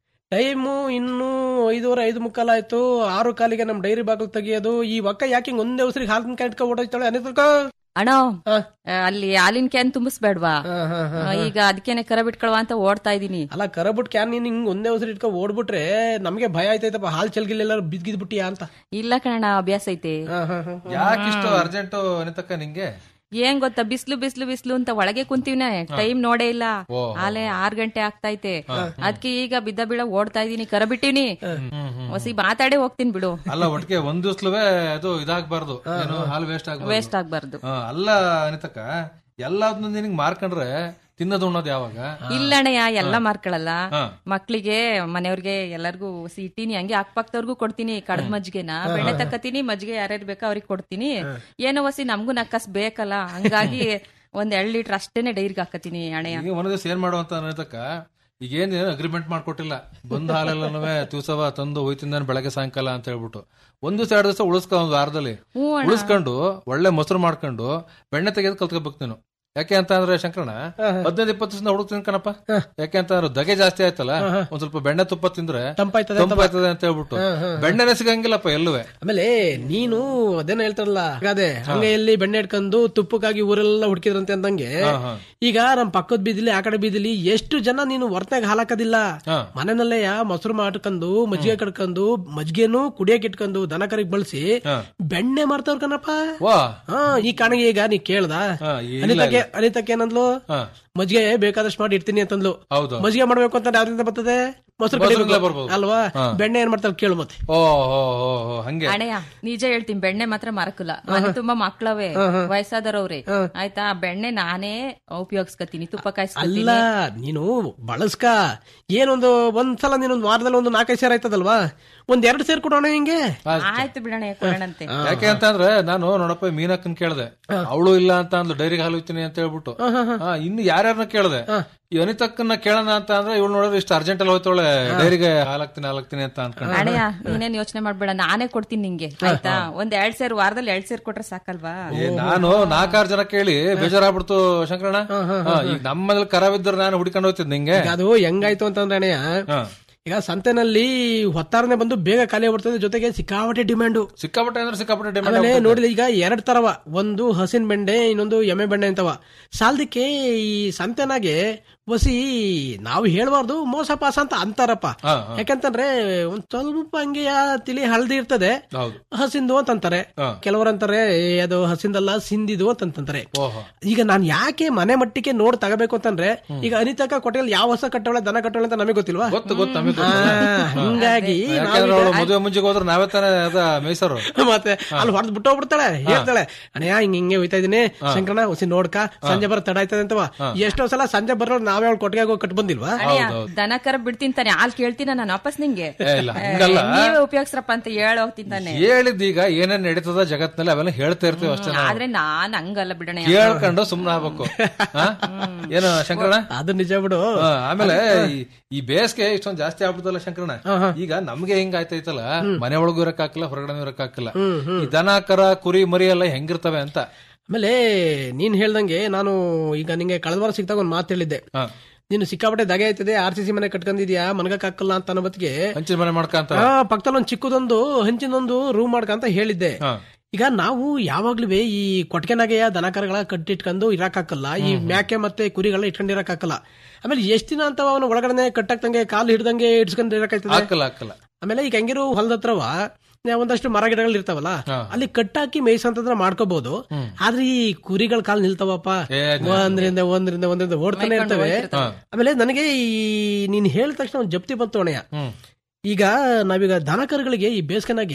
Speaker 10: ಟೈಮು ಇನ್ನು ಐದೂವರೆ ಐದು ಮುಕ್ಕಾಲ ಆಯ್ತು ಆರು ಕಾಲಿಗೆ ನಮ್ ಡೈರಿ ಬಾಗಿಲು ತೆಗಿಯೋದು ಈ ಒಕ್ಕ ಯಾಕೆ ಹಿಂಗ್ ಒಂದೇ ಉಸಿರಿಗೆ ಹಾಲಿನ ಕಾಯ್ಕ ಓಡೋಯ್ತಾಳೆ ಅನಿತಕ್ಕ
Speaker 12: ಅಣ್ಣ ಆ, ಅಲ್ಲಿ ಹಾಲಿನ ಕ್ಯಾನ್ ತುಂಬಿಸ್ಬೇಡ್ವಾ ಆ, ಈಗ ಅದಕ್ಕೇನೆ ಕರ ಬಿಟ್ಕೊಳ್ವಾ ಅಂತ ಓಡ್ತಾ ಇದೀನಿ
Speaker 10: ಅಲ್ಲ ಕರಬಿಟ್ ಕ್ಯಾನ್ ನೀನ್ ಹಿಂಗ್ ಒಂದೇ ಉಸಿರು ಇಟ್ಕೊ ಓಡ್ಬಿಟ್ರೆ ನಮ್ಗೆ ಭಯ ಆಯ್ತೈತಪ್ಪ ಹಾಲ್ ಚಲ್ಗಿಲ್ಲ ಎಲ್ಲಾರು ಬಿದ್ಗಿದ್ ಬಿಟ್ಟಿಯಾ ಅಂತ
Speaker 12: ಇಲ್ಲ ಕಣ ಅಭ್ಯಾಸ ಐತೆ
Speaker 11: ಯಾಕಿಷ್ಟು ಅರ್ಜೆಂಟ್ ಅನಿತಕ್ಕ ನಿಂಗೆ
Speaker 12: ಏನ್ ಗೊತ್ತಾ ಬಿಸ್ಲು ಬಿಸ್ಲು ಬಿಸ್ಲು ಅಂತ ಒಳಗೆ ಕುಂತೀವ್ನೆ ಟೈಮ್ ನೋಡೇ ಇಲ್ಲ ಆಲೆ ಆರ್ ಗಂಟೆ ಆಗ್ತೈತೆ ಅದಕ್ಕೆ ಈಗ ಬಿದ್ದ ಬೀಳ ಓಡ್ತಾ ಇದೀನಿ ಕರ ಬಿಟ್ಟಿನಿ ಹೊಸಿ ಮಾತಾಡೇ ಹೋಗ್ತೀನಿ ಬಿಡು
Speaker 11: ಅಲ್ಲ ಒಟ್ಟಿಗೆ ಒಂದ್ ದಿವ್ಸಲುವೆ ಅದು ಇದಾಗಬಾರ್ದು ಏನು ಹಾಲು ವೇಸ್ಟ್ ಆಗ್ಬಾರ್ದು
Speaker 12: ವೇಸ್ಟ್ ಆಗ್ಬಾರ್ದು
Speaker 11: ಹಾ, ಅಲ್ಲ ಅನಿತಕ್ಕ ಎಲ್ಲಾದ್ನು ನಿನಗ್ ಮಾರ್ಕೊಂಡ್ರೆ ತಿನ್ನೋದು ಉಣ್ಣೋದು ಯಾವಾಗ
Speaker 12: ಇಲ್ಲಣ್ಣಯ್ಯ ಎಲ್ಲ ಮಾರ್ಕೊಳಲ್ಲ
Speaker 11: ಹಾ.
Speaker 12: ಮಕ್ಳಿಗೆ ಮನೆಯವ್ರಿಗೆ ಎಲ್ಲರಿಗೂ ಇಟ್ಟಿನಿ ಹಂಗೆ ಅಕ್ಕಪಕ್ಕದವ್ರಿಗೂ ಕೊಡ್ತೀನಿ ಕಡದ್ ಮಜ್ಜಿಗೆನ ಬೆಣ್ಣೆ ತಕ್ಕತೀನಿ ಮಜ್ಜಿಗೆ ಯಾರ್ಯಾರು ಬೇಕೋ ಅವ್ರಿಗೆ ಕೊಡ್ತೀನಿ ಏನೋ ವಸಿ ನಮ್ಗೂ ನಕ್ಕಸ್ ಬೇಕಲ್ಲ ಹಂಗಾಗಿ ಒಂದ್ ಎರಡ್ ಲೀಟರ್ ಅಷ್ಟೇನೆ ಡೈರಿಗೆ ಹಾಕತೀನಿ ಅಣ್ಣಯ್ಯ
Speaker 11: ಈಗ ಒಂದ್ ದಿವಸ ಏನ್ ಮಾಡುವಂತ ಅನಿತಕ್ಕ ಈಗ ಏನ್ ಅಗ್ರಿಮೆಂಟ್ ಮಾಡ್ಕೊಟ್ಟಿಲ್ಲ ಬಂದ ಹಾಲೆಲ್ಲನೂ ದಿವಸವ ತಂದು ಹೋಯ್ತೀನಿ ನಾನು ಬೆಳಗ್ಗೆ ಸಾಯಂಕಾಲ ಅಂತ ಹೇಳ್ಬಿಟ್ಟು ಒಂದ್ ದಿವಸ ಎರಡು ದಿವಸ ಉಳಿಸ್ಕೊ ಒಂದ್ ವಾರದಲ್ಲಿ
Speaker 12: ಹ್ಞೂ ಅಣ್ಣ.
Speaker 11: ಉಳಿಸ್ಕೊಂಡು ಒಳ್ಳೆ ಮೊಸರು ಮಾಡ್ಕೊಂಡು ಬೆಣ್ಣೆ ತೆಗೆದು ಕಲ್ತ್ಕೋಬೇಕು ನೀನು ಯಾಕೆ ಅಂತ ಅಂದ್ರೆ ಶಂಕರಣ ಹದಿನೈದು ಇಪ್ಪತ್ತು ದಿವಸ ಹುಡುಕ್ತೀನಿ ಕಣಪ್ಪ ಯಾಕೆ ಅಂತ ಅಂದ್ರೆ ದಗೆ ಜಾಸ್ತಿ ಆಯ್ತಲ್ಲ ಒಂದ್ ಸ್ವಲ್ಪ ಬೆಣ್ಣೆ ತುಪ್ಪ ತಿಂದ್ರೆ
Speaker 10: ತಂಪಾಯ್ತದೆ ಅಂತ
Speaker 11: ತಂಪಾಯ್ತದೆ ಅಂತ ಹೇಳ್ಬಿಟ್ಟು ಬೆಣ್ಣೆನೆ ಸಿಗಂಗಿಲ್ಲಪ್ಪ ಎಲ್ಲುವೆ
Speaker 10: ಆಮೇಲೆ ನೀನು ಅದೇನ ಹೇಳ್ತಾರಲ್ಲ ಅದೇ ಹಂಗೆಯಲ್ಲಿ ಬೆಣ್ಣೆ ಇಟ್ಕೊಂಡು ತುಪ್ಪಕ್ಕಾಗಿ ಊರೆಲ್ಲ ಹುಡುಕಿದ್ರಂತೆ ಅಂದಂಗೆ ಈಗ ನಮ್ ಪಕ್ಕದ ಬೀದಿಲಿ ಆ ಕಡೆ ಬೀದಿಲಿ ಎಷ್ಟು ಜನ ನೀನು ಹೊರತಾಗ ಹಾಲಾಕದಿಲ್ಲ ಮನೆಯಲ್ಲೇ ಮೊಸರು ಮಾಡ್ಕೊಂಡು ಮಜ್ಜಿಗೆ ಕಡ್ಕೊಂಡು ಮಜ್ಜಿಗೆನು ಕುಡಿಯಕ್ ಇಟ್ಕೊಂಡು ದನ ಕರಿಗೆ ಬಳಸಿ ಬೆಣ್ಣೆ ಮಾಡ್ತಾವ್ರ ಕಣಪ್ಪ
Speaker 11: ವಾ
Speaker 10: ಹಾ ಈ ಕಾಣಿಗೆ ಈಗ ನೀ ಕೇಳ್ದ
Speaker 11: ಇಲ್ಲ,
Speaker 10: ಅನಿತಕ್ಕೆ ಅನಿತಕ್ಕೆ ಏನಂದ್ಲು
Speaker 11: ಹಾ.
Speaker 10: ಮಜ್ಜಿಗೆ ಬೇಕಾದಷ್ಟು ಮಾಡಿ ಇಡ್ತೀನಿ ಅಂತಂದ್ಲು
Speaker 11: ಹೌದು
Speaker 10: ಮಜ್ಜಿಗೆ ಮಾಡ್ಬೇಕು ಅಂತ ಯಾವ್ದ್ರಿಂದ ಬರ್ತದೆ ಮೊಸರು
Speaker 11: ಮೊಸರಿಂದ
Speaker 10: ಕಡಿಬೇಕು.
Speaker 11: ಬರ್ಬೋದು.
Speaker 10: ಅಲ್ವಾ
Speaker 11: ಹಾ.
Speaker 10: ಬೆಣ್ಣೆ ಏನ್ ಮಾಡ್ತಾರೆ ಕೇಳು ಮತ್ತೆ
Speaker 11: ಓ ಹೋ ಹೋ ಹೋ ಹಂಗೆ
Speaker 12: ಅಣ್ಣಯ್ಯ ನಿಜ ಹೇಳ್ತೀನಿ ಬೆಣ್ಣೆ ಮಾತ್ರ ಮರಕಲ್ಲ ಮನೆ ತುಂಬಾ ಮಕ್ಳವೆ ವಯಸ್ಸಾದವ್ರವ್ರೆ ಆಯ್ತಾ ಬೆಣ್ಣೆ ನಾನೇ ಉಪಯೋಗಿಸ್ಕತೀನಿ ತುಪ್ಪ
Speaker 10: ಅಲ್ಲ
Speaker 12: ಕಾಯಿಸ್ಕತೀನಿ
Speaker 10: ನೀನು ಬಳಸ್ಕ ಏನೊಂದು ಒಂದ್ಸಲ ನೀನೊಂದು ವಾರದಲ್ಲಿ ಒಂದು ನಾಲ್ಕೈದು ಸೇರ್ ಆಯ್ತದಲ್ವಾ ಒಂದ್ ಎರಡು ಸೇರ್ ಕೊಡೋಣ ಹಿಂಗೆ
Speaker 12: ಆಯ್ತು ಬಿಡಣ ಕೊಡೋಣಂತೆ
Speaker 11: ಯಾಕೆ ಅಂತಂದ್ರೆ ನಾನು ನೋಡಪ್ಪ ಮೀನಕ್ಕನ್ ಕೇಳ್ದೆ ಅವಳು ಇಲ್ಲ ಅಂತ ಅಂದ್ಲು ಡೈರಿಗೆ ಹಾಲು ಹೋಗ್ತೀನಿ ಅಂತ ಹೇಳ್ಬಿಟ್ಟು ಹಾ, ಇನ್ನು ಯಾರ್ಯಾರನ್ನ ಕೇಳ್ದೆ ಈ ಅನಿತಕ್ಕನ್ನ ಕೇಳೋಣ ಅಂತ ಅಂದ್ರೆ ಇವಳು ನೋಡಿದ್ರೆ ಇಷ್ಟು ಅರ್ಜೆಂಟ್ ಅಲ್ಲಿ ಹೋಯ್ತಾಳೆ ಡೈರಿಗೆ ಹಾಲಾಕ್ತೀನಿ ಹಾಲಾಕ್ತೀನಿ ಅಂತ ಅನ್ಕೊಂಡು
Speaker 12: ಅಣ್ಣಯ್ಯ ನೀನೇನ್ ಯೋಚನೆ ಮಾಡ್ಬೇಡ ನಾನೇ ಕೊಡ್ತೀನಿ ನಿಂಗೆ ಆಯ್ತಾ ಒಂದ್ ಎರಡ್ ಸೇರ್ ವಾರದಲ್ಲಿ ಎರಡ್ ಸೇರ್ ಕೊಟ್ರೆ ಸಾಕಲ್ವಾ
Speaker 11: ಏ, ನಾನು ನಾಲ್ಕಾರು ಜನ ಕೇಳಿ ಬೇಜಾರಾಗ್ಬಿಡ್ತು ಶಂಕರಣ್ಣ ಹಾ, ಈಗ ನಮ್ಮನೇಲಿ ಕರಾವಿದ್ರೆ ನಾನು ಹುಡ್ಕೊಂಡು ಹೋಗ್ತಿದ್ ನಿಂಗೆ
Speaker 10: ಈಗ ಅದು ಹೆಂಗಾಯ್ತು ಅಂತಂದ್ರೆ ಅಣ್ಣಯ್ಯ ಈಗ ಸಂತೆನಲ್ಲಿ ಹೊತ್ತಾರನೆ ಬಂದು ಬೇಗ ಖಾಲಿ ಆಗ್ಬಿಡ್ತದೆ ಜೊತೆಗೆ ಸಿಕ್ಕಾಪಟ್ಟೆ ಡಿಮ್ಯಾಂಡು
Speaker 11: ಸಿಕ್ಕಾಪಟ್ಟೆ ಅಂದ್ರೆ ಸಿಕ್ಕಾಪಟ್ಟೆ
Speaker 10: ಆಮೇಲೆ
Speaker 11: ಡಿಮ್ಯಾಂಡ್
Speaker 10: ನೋಡಿದ್ರೆ ಈಗ ಎರಡ್ ತರವ ಒಂದು ಹಸಿನ್ ಬೆಂಡೆ ಇನ್ನೊಂದು ಎಮ್ಮೆ ಬೆಂಡೆ ಅಂತವ ಸಾಲದಕ್ಕೆ ಈ ಸಂತೆನಾಗೆ ಬಸಿ ನಾವು ಹೇಳ್ಬಾರ್ದು ಮೋಸ ಪಾಸ ಅಂತ ಅಂತಾರಪ್ಪ
Speaker 11: ಹಾ, ಹಾ.
Speaker 10: ಯಾಕಂತಂದ್ರೆ ಒಂದ್ ಸ್ವಲ್ಪ ಹಂಗೆ ಆ ತಿಳಿ ಹಳದಿ ಇರ್ತದೆ
Speaker 11: ಹೌದು
Speaker 10: ಹಸಿಂದು ಅಂತಂತಾರೆ
Speaker 11: ಹಾ.
Speaker 10: ಕೆಲವರು ಅಂತಾರೆ ಏ, ಅದು ಹಸಿಂದಲ್ಲ ಸಿಂದಿದು ಅಂತಂತಾರೆ
Speaker 11: ಓಹೋ
Speaker 10: ಈಗ ನಾನ್ ಯಾಕೆ ಮನೆ ಮಟ್ಟಿಗೆ ನೋಡ್ ತಗೋಬೇಕು ಅಂತಂದ್ರೆ ಈಗ ಅನಿತಕ್ಕ ಕೊಟ್ಟೆಲ್ ಯಾವ ಹೊಸ ಕಟ್ಟವಳೆ ದನ ಕಟ್ಟವಳೆ ಅಂತ ನಮಗೆ ಗೊತ್ತಿಲ್ವಾ
Speaker 11: ಗೊತ್ತು ಗೊತ್ತು ನಮಗೆ
Speaker 10: ಆ, ಹಂಗಾಗಿ
Speaker 11: ಯಾಕಂದ್ರೆ ಅವಳು ಮದುವೆ ಮುಂಚೆಗೆ ಹೋದ್ರೆ ನಾವೇ ತಾನೇ ಅದ ಮೇಯ್ಸರು
Speaker 10: ಮತ್ತೆ ಅಲ್ಲಿ ಹೊಡೆದ್ ಬಿಟ್ಟು ಹೋಗ್ಬಿಡ್ತಾಳೆ ಹೇಳ್ತಾಳೆ ಅಣ್ಣಯ್ಯ ಹಿಂಗ್ ಹಿಂಗೆ ಹೋಯ್ತಾ ಇದೀನಿ ಶಂಕರಣ ಹೊಸಿ ನೋಡ್ಕ ಸಂಜೆ ಬರೋ ತಡ ಆಯ್ತದೆ ಅಂತವ ಎಷ್ಟೋ ಸಲ ಸಂಜೆ ಬರೋ ನಾವೇ ಅವ್ಳು ಕೊಟ್ಟಿಗೆ ಹೋಗಿ ಕಟ್ ಬಂದಿಲ್ವಾ
Speaker 12: ಅಣ್ಣಯ್ಯ ದನ ಕರ ಬಿಡ್ತೀನಿ ತಾನೆ ಹಾಲ್ ಕೇಳ್ತೀನ ನಾನು ವಾಪಸ್ ನಿಂಗೆ
Speaker 11: ಏ, ಇಲ್ಲ, ಹಂಗಲ್ಲ.
Speaker 12: ಏ, ನೀವೇ ಉಪಯೋಗಿಸ್ರಪ್ಪ ಅಂತ ಹೇಳ ಹೋಗ್ತೀನಿ ತಾನೆ
Speaker 11: ಹೇಳಿದ್ದೀಗ ಏನೇನ್ ನಡೀತದ ಜಗತ್ನಲ್ಲಿ ಅವೆಲ್ಲ ಹೇಳ್ತಾ ಇರ್ತೀವಿ ಅಷ್ಟೇ ನಾವು.
Speaker 12: ಆದ್ರೆ ನಾನ್ ಹಂಗಲ್ಲ ಬಿಡಣ
Speaker 11: ಕೇಳ್ಕೊಂಡು ಸುಮ್ನೆ ಆಗ್ಬೇಕು ಹಾ? ಏನು ಶಂಕರಣ
Speaker 10: ಅದು ನಿಜ ಬಿಡು
Speaker 11: ಹಾ, ಆಮೇಲೆ ಈ- ಈ ಬೇಸಿಗೆ ಇಷ್ಟೊಂದ್ ಜಾಸ್ತಿ ಆಗ್ಬಿಡ್ತಲ್ಲ ಶಂಕರಣ ಈಗ ನಮ್ಗೆ ಹೆಂಗ್ ಆಯ್ತೈತಲ್ಲ ಮನೆ ಒಳಗೂ ಇರಕ್ ಹಾಕಿಲ್ಲ ಹೊರಗಡೆ ಇರಕ್ ಹಾಕಿಲ್ಲ ಈ ದನ ಕರ ಕುರಿ ಮರಿ ಎಲ್ಲ ಹೆಂಗಿರ್ತವೆ ಅಂತ
Speaker 10: ಆಮೇಲೆ ನೀನ್ ಹೇಳ್ದಂಗೆ ನಾನು ಈಗ ನಿಂಗೆ ಕಳೆದ ವಾರ ಸಿಕ್ತಾಗ ಒಂದ್ ಮಾತು ಹೇಳಿದ್ದೆ
Speaker 11: ಹಾ.
Speaker 10: ನೀನು ಸಿಕ್ಕಾಪಟ್ಟೆ ದಗೆ ಆಯ್ತದೆ ಆರ್ ಸಿ ಸಿ ಮನೆ ಕಟ್ಕೊಂಡಿದ್ಯಾ ಮನಗಕ್ ಹಾಕಲ್ಲ ಅಂತ ಅನ್ನೋ ಬತ್ತಿಗೆ
Speaker 11: ಹಂಚಿನ ಮನೆ ಮಾಡ್ಕಂತ
Speaker 10: ಆ ಪಕ್ಕದಲ್ಲಿ ಒಂದ್ ಚಿಕ್ಕದೊಂದು ಹಂಚಿನೊಂದು ರೂಮ್ ಮಾಡ್ಕಂತ ಹೇಳಿದ್ದೆ ಈಗ ನಾವು ಯಾವಾಗ್ಲೂ ಈ ಕೊಟ್ಕೆನಾಗೆಯ ದನಕರಗಳ ಕಟ್ಟಿಟ್ಕೊಂಡು ಇರಾಕಲ್ಲ ಈ ಮ್ಯಾಕೆ ಮತ್ತೆ ಕುರಿಗಳ ಇಟ್ಕೊಂಡಿರಕ್ಕಾಗಲ್ಲ ಆಮೇಲೆ ಎಷ್ಟ್ ದಿನ ಅಂತ ಅವನು ಒಳಗಡೆ ಕಟ್ಟಾಕ್ದಂಗೆ ಕಾಲು ಹಿಡ್ದಂಗೆ ಇಡ್ಸ್ಕೊಂಡು ಇರಕಾಯ್ತದೆ
Speaker 11: ಹಾಕಲ್ಲ ಹಾಕಲ್ಲ
Speaker 10: ಆಮೇಲೆ ಈಗ ಹೆಂಗಿರು ಹೊಲದ ಹತ್ರವ ನಾವು ಒಂದಷ್ಟು ಮರ ಗಿಡಗಳು ಇರ್ತಾವಲ್ಲ ಅಲ್ಲಿ ಕಟ್ಟಾಕಿ ಮೇಯ್ಸಂತಂದ್ರ ಮಾಡ್ಕೋಬಹುದು ಆದ್ರೆ ಈ ಕುರಿಗಳ ಕಾಲ್ ನಿಲ್ತಾವಪ್ಪ ಒಂದ್ರಿಂದ ಒಂದ್ರಿಂದ ಒಂದ್ರಿಂದ ಓಡ್ತಾನೆ ಇರ್ತವೆ ಆಮೇಲೆ ನನಗೆ ಈ ನೀನ್ ಹೇಳಿದ ತಕ್ಷಣ ಒಂದ್ ಜಪ್ತಿ ಬಂತು ಅಣಯ್ಯ ಈಗ ನಾವೀಗ ದನ ಕರುಗಳಿಗೆ ಈ ಬೇಸಿಗೆನಾಗೆ